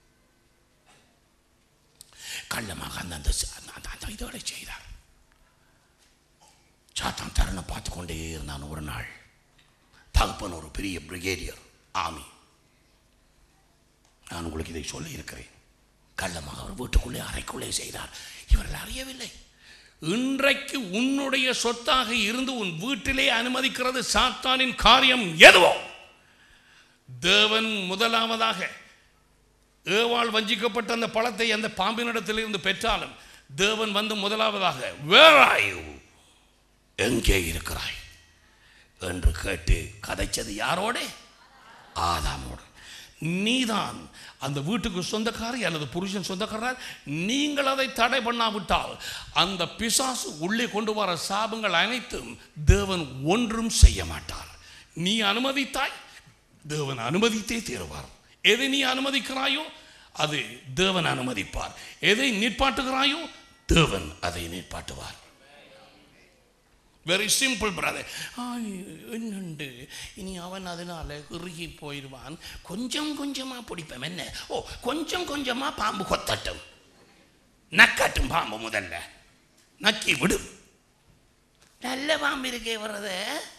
கள்ளமாக அந்த அந்த அந்த- அந்த அந்த இதுகளை செய்தார் சாத்தான் தருணை பார்த்து கொண்டே இருந்தான் ஒரு நாள் தகப்பன் ஒரு பெரிய பிரிகேடியர் ஆமி நான் உங்களுக்கு இதை சொல்லி இருக்கிறேன் கள்ளமாக அவர் வீட்டுக்குள்ளே அறைக்குள்ளே செய்தார் இவர்கள் அறியவில்லை இன்றைக்கு உன்னுடைய சொத்தாக இருந்து உன் வீட்டிலே அனுமதிக்கிறது சாத்தானின் காரியம் எதுவோ தேவன் முதலாவதாக ஏவாள் வஞ்சிக்கப்பட்ட அந்த பழத்தை அந்த பாம்பினிடத்திலிருந்து பெற்றாலும் தேவன் வந்து முதலாவதாக வேர் are you எங்கே இருக்கிறாய் என்று கேட்டு கதைச்சது யாரோடே ஆதாமோடு நீதான் அந்த வீட்டுக்கு சொந்தக்காரி அல்லது புருஷன் சொந்தக்காரர் நீங்கள் அதை தடை பண்ணாவிட்டால் அந்த பிசாசு உள்ளே கொண்டு வர சாபங்கள் அனைத்தும் தேவன் ஒன்றும் செய்ய மாட்டார் நீ அனுமதித்தாய் தேவன் அனுமதித்தே தீருவார் எதை நீ அனுமதிக்கிறாயோ அது தேவன் அனுமதிப்பார் எதை நிற்பாட்டுகிறாயோ தேவன் அதை நிற்பாட்டுவார் வெரி சிம்பிள் பிரதர் என்னண்டு இனி அவன் அதனால இறுகி போயிடுவான் கொஞ்சம் கொஞ்சமாக பிடிப்பேன் என்ன ஓ கொஞ்சம் கொஞ்சமாக பாம்பு கொத்தட்டும் நக்கட்டும் பாம்பு முதல்ல நக்கி விடும் நல்ல பாம்பு இருக்கே வர்றது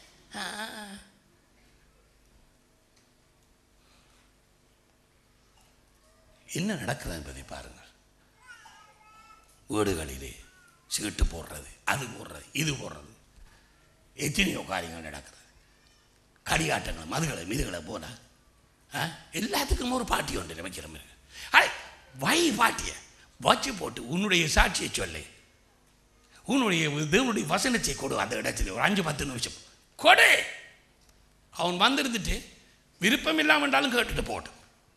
என்ன நடக்கிறது என்பதை பாருங்கள் வீடுகளிலே சீட்டு போடுறது அது போடுறது இது போடுறது எத்தனையோ காரியங்கள் நடக்கிறது கடிகாட்டங்கள் மதுகளை மிதுகளை போல ஆ? எல்லாத்துக்கும் ஒரு பாட்டி ஒன்று வைக்கிற மாதிரி அடே வை பாட்டிய வச்சு போட்டு உன்னுடைய சாட்சியை சொல்லு உன்னுடைய தேவனுடைய வசனத்தை கொடு அந்த இடத்துல ஒரு அஞ்சு பத்து நிமிஷம் கொடு அவன் வந்திருந்துட்டு விருப்பம் இல்லாமல் என்றாலும் கேட்டுட்டு போட்டும்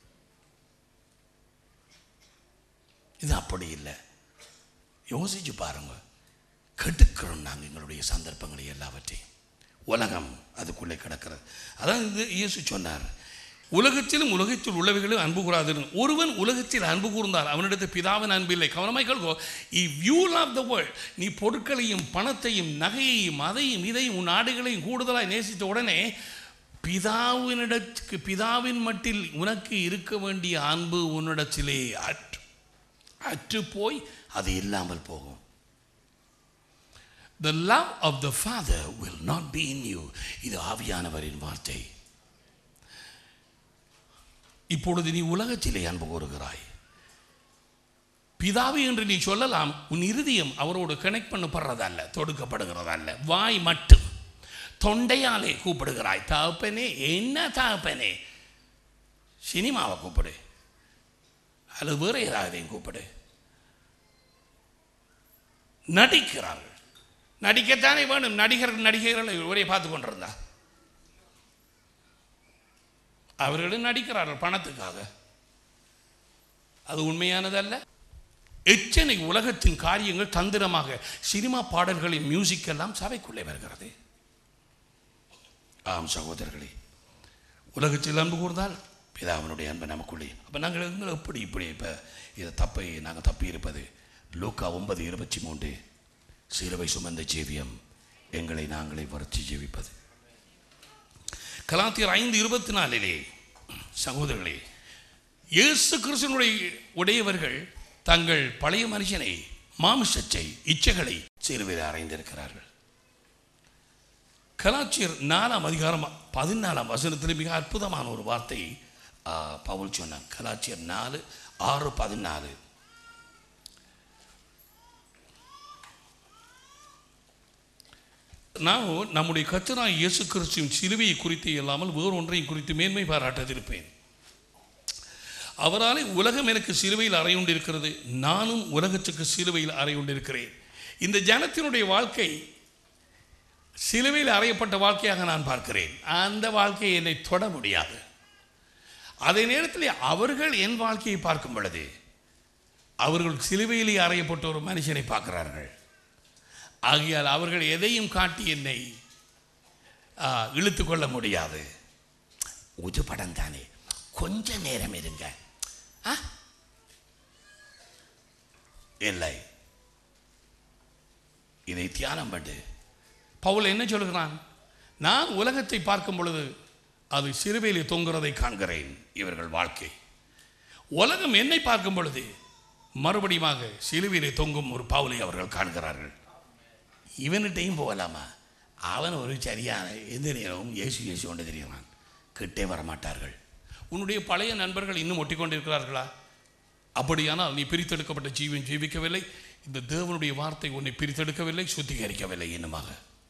இது அப்படி இல்லை யோசிச்சு பாருங்க கெடுக்கிறோம் நாங்கள் எங்களுடைய சந்தர்ப்பங்களை எல்லாவற்றையும் உலகம் அதுக்குள்ளே கிடக்கிறது அதான் இது இயேசு சொன்னார் உலகத்திலும் உலகத்தில் உள்ளவைகளும் அன்பு கூறாது ஒருவன் உலகத்தில் அன்பு கூர்ந்தால் அவனிடத்தில் பிதாவின் அன்பு இல்லை கவனமாய் கேள்கோ if you love the world நீ பொருட்களையும் பணத்தையும் நகையையும் அதையும் இதையும் உன் நாடுகளையும் கூடுதலாய் நேசித்த உடனே பிதாவினிடத்துக்கு பிதாவின் மட்டில் உனக்கு இருக்க வேண்டிய அன்பு உன்னிடத்திலே அற்று அற்று போய் அது இல்லாமல் போகும் The love of the Father will not be in you. இது ஆவியானவரின் வார்த்தை இப்பொழுது நீ உலகத்திலே அன்பு கூறுகிறாய் பிதாவி என்று நீ சொல்லலாம் உன் இருதயம் அவரோடு கனெக்ட் பண்ணப்படுறதல்ல தொடுக்கப்படுகிறதல்ல வாய் மட்டும் தொண்டையாலே கூப்பிடுகிறாய் தகப்பனே என்ன தகப்பனே சினிமாவை கூப்பிடு அல்லது வேற ஏதாவது கூப்பிடு நடிக்கிறார்கள் நடிக்கத்தானே வேணும் நடிகர்கள் நடிகைகளை ஒரே பார்த்து கொண்டிருந்தா அவர்களும் நடிக்கிறார்கள் பணத்துக்காக அது உண்மையானதல்ல எத்தனை உலகத்தின் காரியங்கள் தந்திரமாக சினிமா பாடல்களின் மியூசிக் எல்லாம் சபைக்குள்ளே வருகிறது ஆம் சகோதரர்களே உலகத்தில் அன்பு கூர்ந்தால் பிதாவினுடைய அன்பு நமக்குள்ளே அப்போ நாங்கள் எங்களை எப்படி இப்படி இப்போ இதை தப்பை நாங்கள் தப்பி இருப்பது லூக்கா ஒன்பது இருபத்தி மூன்று சிலுவை சுமந்த ஜீவியம் எங்களை நாங்களே வருத்தி ஜீவிப்பது கலாத்தியர் ஐந்து இருபத்தி நாலிலே சகோதரர்களே இயேசு கிறிஸ்தனுடைய உடையவர்கள் தங்கள் பழைய மனுஷனை மாமிசத்தை இச்சைகளை சிலுவையில் அறைந்திருக்கிறார்கள் கலாச்சியர் நாலாம் அதிகாரம் பதினாலாம் வசனத்தில் மிக அற்புதமான ஒரு வார்த்தை ஆ, பவுல் சொன்னான் கலாச்சியர் நாலு ஆறு பதினாலு நான் நம்முடைய கத்தராய் இயேசு கிறிஸ்துவின் சிலுவையை குறித்து இல்லாமல் வேறு ஒன்றையும் குறித்து மேன்மை பாராட்டாதிருப்பேன் அவராலே உலகம் எனக்கு சிலுவையில் அறையுண்டிருக்கிறது நானும் உலகத்துக்கு சிலுவையில் அறையுண்டிருக்கிறேன் இந்த ஜனத்தினுடைய வாழ்க்கை சிலுவையில் அறையப்பட்ட வாழ்க்கையாக நான் பார்க்கிறேன் அந்த வாழ்க்கையை என்னை தொட முடியாது அதே நேரத்தில் அவர்கள் என் வாழ்க்கையை பார்க்கும் பொழுது அவர்கள் சிலுவையிலே அறையப்பட்ட ஒரு மனுஷனை பார்க்கிறார்கள் ஆகையால் அவர்கள் எதையும் காட்டி என்னை ஆ, இழுத்து கொள்ள முடியாது உது படம் தானே கொஞ்ச நேரம் இருங்க ஆ? இல்லை இதை தியானம் பண்ணு பவுல் என்ன சொல்கிறான் நான் உலகத்தை பார்க்கும் பொழுது அது சிறுவையிலே தொங்குறதை காண்கிறேன் இவர்கள் வாழ்க்கை உலகம் என்னை பார்க்கும் பொழுது மறுபடியுமாக சிலுவையிலே தொங்கும் ஒரு பவுலை அவர்கள் காண்கிறார்கள் இவன்கிட்டையும் போகலாமா அவன் ஒரு சரியான எந்த நேரமும் இயேசு இயேசு கொண்டு தெரியுறான் கிட்டே வரமாட்டார்கள் உன்னுடைய பழைய நண்பர்கள் இன்னும் ஒட்டிக்கொண்டிருக்கிறார்களா அப்படியானால் நீ பிரித்தெடுக்கப்பட்ட ஜீவன் ஜீவிக்கவில்லை இந்த தேவனுடைய வார்த்தை உன்னை பிரித்தெடுக்கவில்லை சுத்திகரிக்கவில்லை இன்னுமாக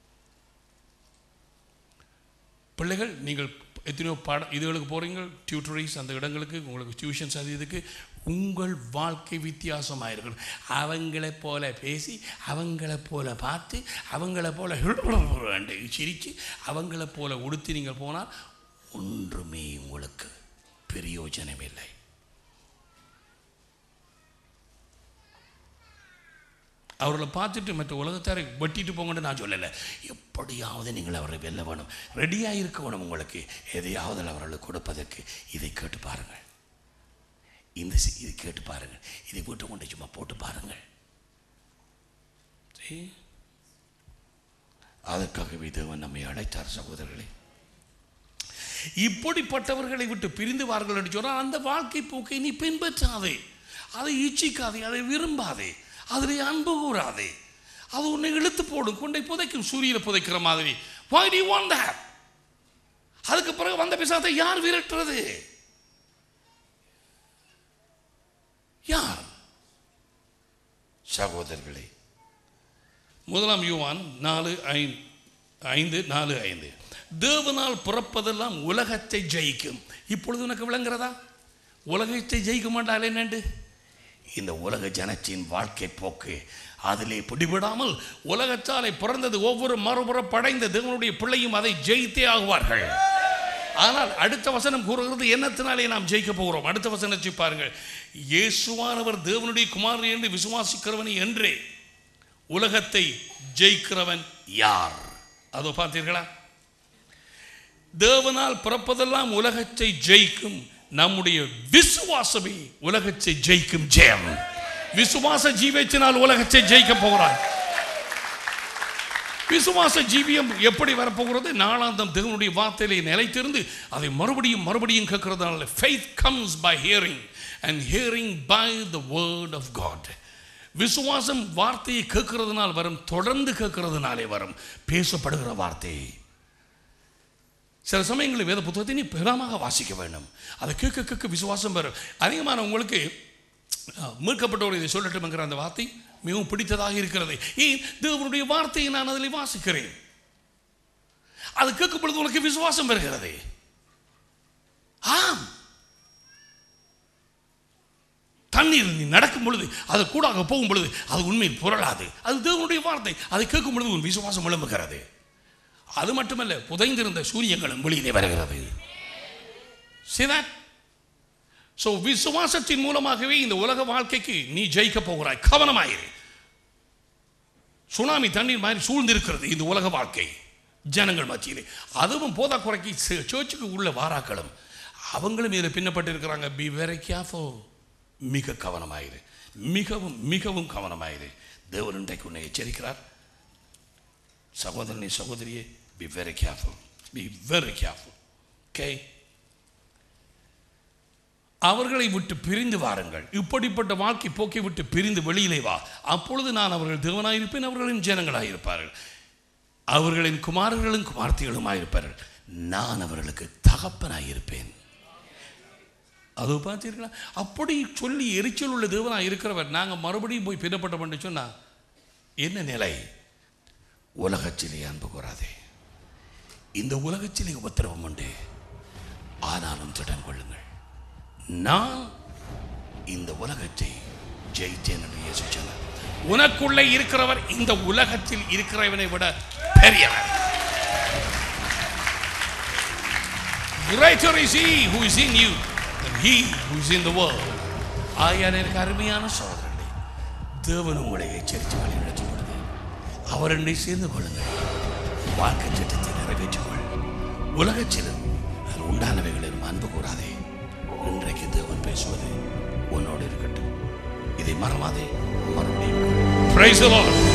பிள்ளைகள் நீங்கள் எத்தனையோ பாட இதுகளுக்கு போகிறீங்க டியூட்டரிஸ் அந்த இடங்களுக்கு உங்களுக்கு டியூஷன்ஸ் அது இதுக்கு உங்கள் வாழ்க்கை வித்தியாசமாக இருக்கணும் அவங்கள போல பேசி அவங்கள போல பார்த்து அவங்கள போல என்று சிரித்து அவங்கள போல உடுத்தி நீங்கள் போனால் ஒன்றுமே உங்களுக்கு பிரயோஜனம் இல்லை அவர்களை பார்த்துட்டு மற்ற உலகத்தாரை வெட்டிட்டு போங்கன்னு நான் சொல்லலை எப்படியாவது நீங்கள் அவரை வெல்ல வேணும் ரெடியாக இருக்க வேணும் உங்களுக்கு எதையாவது அவர்களுக்கு கொடுப்பதற்கு இதை கேட்டு பாருங்கள் இந்த சி- இதை கேட்டு பாருங்கள் இதை வீட்டை கொண்டு சும்மா போட்டு பாருங்கள் சரி? அதற்காகவே தேவன் நம்மை அழைத்தார் சகோதரர்களே இப்படிப்பட்டவர்களை விட்டு பிரிந்து வார்கள் என்று சொன்னால் அந்த வாழ்க்கை போக்கை நீ பின்பற்றாதே அதை இச்சிக்காதே அதை விரும்பாதே அதில் அன்பு கூறாதே அது உன்னை இழுத்து போடும் கொண்டை புதைக்கும் சூரியனை புதைக்கிற மாதிரி why do you want that அதுக்கு பிறகு வந்த பிசாத்தை யார் விரட்டுறது யார் சகோதரர்களே முதலாம் யுவான் நாலு ஐந்து ஐந்து நாலு ஐந்து தேவனால் பிறப்பதெல்லாம் உலகத்தை ஜெயிக்கும் இப்பொழுது உனக்கு விளங்குறதா உலகத்தை ஜெயிக்க மாட்டாள் என்னண்டு இந்த உலக ஜனத்தின் வாழ்க்கை போக்கு அதிலே பிடிபடாமல் உலகத்தாலே பிறந்தது ஒவ்வொரு மறுபுற படைந்த தேவனுடைய பிள்ளையும் அதை ஜெயித்தே ஆகுவார்கள் ஆனால் அடுத்த வசனம் கூறுகிறது என்னத்தினாலே நாம் ஜெயிக்க போகிறோம் அடுத்த வசனத்தை பாருங்கள் இயேசுவானவர் தேவனுடைய குமாரன் என்று விசுவாசிக்கிறவனை என்றே உலகத்தை ஜெயிக்கிறவன் யார் அதோ பார்த்தீர்களா தேவனால் பிறப்பதெல்லாம் உலகத்தை ஜெயிக்கும் நம்முடைய விசுவாசமே உலகத்தை ஜெயிக்கும் ஜெயம் விசுவாச ஜீவியத்தினால் உலகத்தை ஜெயிக்க போகிறான் விசுவாச ஜீவியம் எப்படி வரப்போகிறது நாளாந்தம் தேவனுடைய வார்த்தையிலே நிலைத்திருந்து அதை மறுபடியும் மறுபடியும் கேட்கறதுனால faith comes by hearing and hearing by the word of God விசுவாசம் வார்த்தையை கேட்கறதுனால் வரும் தொடர்ந்து கேட்கறதுனாலே வரும் பேசப்படுகிற வார்த்தை சில சமயங்களில் வேத புத்தகத்தை நீ பெறாமாக வாசிக்க வேண்டும் அதை கேட்க கேட்க விசுவாசம் வரும் அதிகமான உங்களுக்கு அஹ், மீட்கப்பட்டவர் இதை சொல்லட்டும்ங்கிற அந்த வார்த்தை மிகவும் பிடித்ததாக இருக்கிறது ஏன் தேவனுடைய வார்த்தையை நான் அதில் வாசிக்கிறேன் அது கேட்கும் பொழுது உனக்கு விசுவாசம் வருகிறது ஆம் தண்ணீர் நீ நடக்கும் பொழுது அது கூடாக போகும் பொழுது அது உண்மையில் புரளாது அது தேவனுடைய வார்த்தை அதை கேட்கும் பொழுது உன் விசுவாசம் எழும்புகிறது அது மட்டுமல்ல புதைந்திருந்த சூரியங்களும் வெளியிலே வருகிறது See that? ஸோ விசுவாசத்தின் மூலமாகவே இந்த உலக வாழ்க்கைக்கு நீ ஜெயிக்க போகிறாய் கவனமாயிரு சுனாமி தண்ணீர் மாதிரி சூழ்ந்திருக்கிறது இந்த உலக வாழ்க்கை ஜனங்கள் மத்தியிலே அதுவும் போதா குறைக்கு சே- சர்ச்சுக்கு உள்ள வாராக்களும் அவங்களும் இதில் பின்னப்பட்டு இருக்கிறாங்க பி வெரி கேர்ஃபுல் மிக கவனமாயிரு மிகவும் மிகவும் கவனமாயிரு தேவன் இன்றைக்கு உன்னை எச்சரிக்கிறார் சகோதரனை சகோதரியே be very careful be very careful okay அவர்களை விட்டு பிரிந்து வாருங்கள் இப்படிப்பட்ட வாழ்க்கை போக்கை விட்டு பிரிந்து வெளியிலே வா அப்பொழுது நான் அவர்கள் தேவனாயிருப்பேன் அவர்களின் ஜனங்களாயிருப்பார்கள் அவர்களின் குமாரர்களும் குமார்த்திகளுமாயிருப்பார்கள் நான் அவர்களுக்கு தகப்பனாயிருப்பேன் அது பார்த்தீர்களா அப்படி சொல்லி எரிச்சல் உள்ள தேவனாக இருக்கிறவர் நாங்கள் மறுபடியும் போய் பின்னப்பட்டோம் சொன்னா என்ன நிலை உலகச்சிலே அன்பு கூறாதே இந்த உலகச்சிலே உபத்திரவம் உண்டு ஆனாலும் திடன் கொள்ளுங்கள் நான் இந்த உலகத்தை ஜெயித்தேன் என்று இயேசு சொன்னார் உனக்குள்ளே இருக்கிறவர் இந்த உலகத்தில் இருக்கிறவனை விட பெரியவர் Greater is he who is in you than he who is in the world. ஆகையால் எனக்கு அருமையான சோதரர்களே தேவன் உங்களை எச்சரித்து வழி நடத்தும் பொழுது அவர் என்னை சேர்ந்து கொள்ளுங்கள் வாழ்க்கை சட்டத்தை நிறைவேற்றிக் கொள் உலகத்திலும் அதில் உண்டானவைகளிலும் அன்பு கூறாதே இன்றைக்கு தேவன் பேசுவது உன்னோடு இருக்கட்டும் இதை மறவாதே மறுபடியும் Praise the Lord.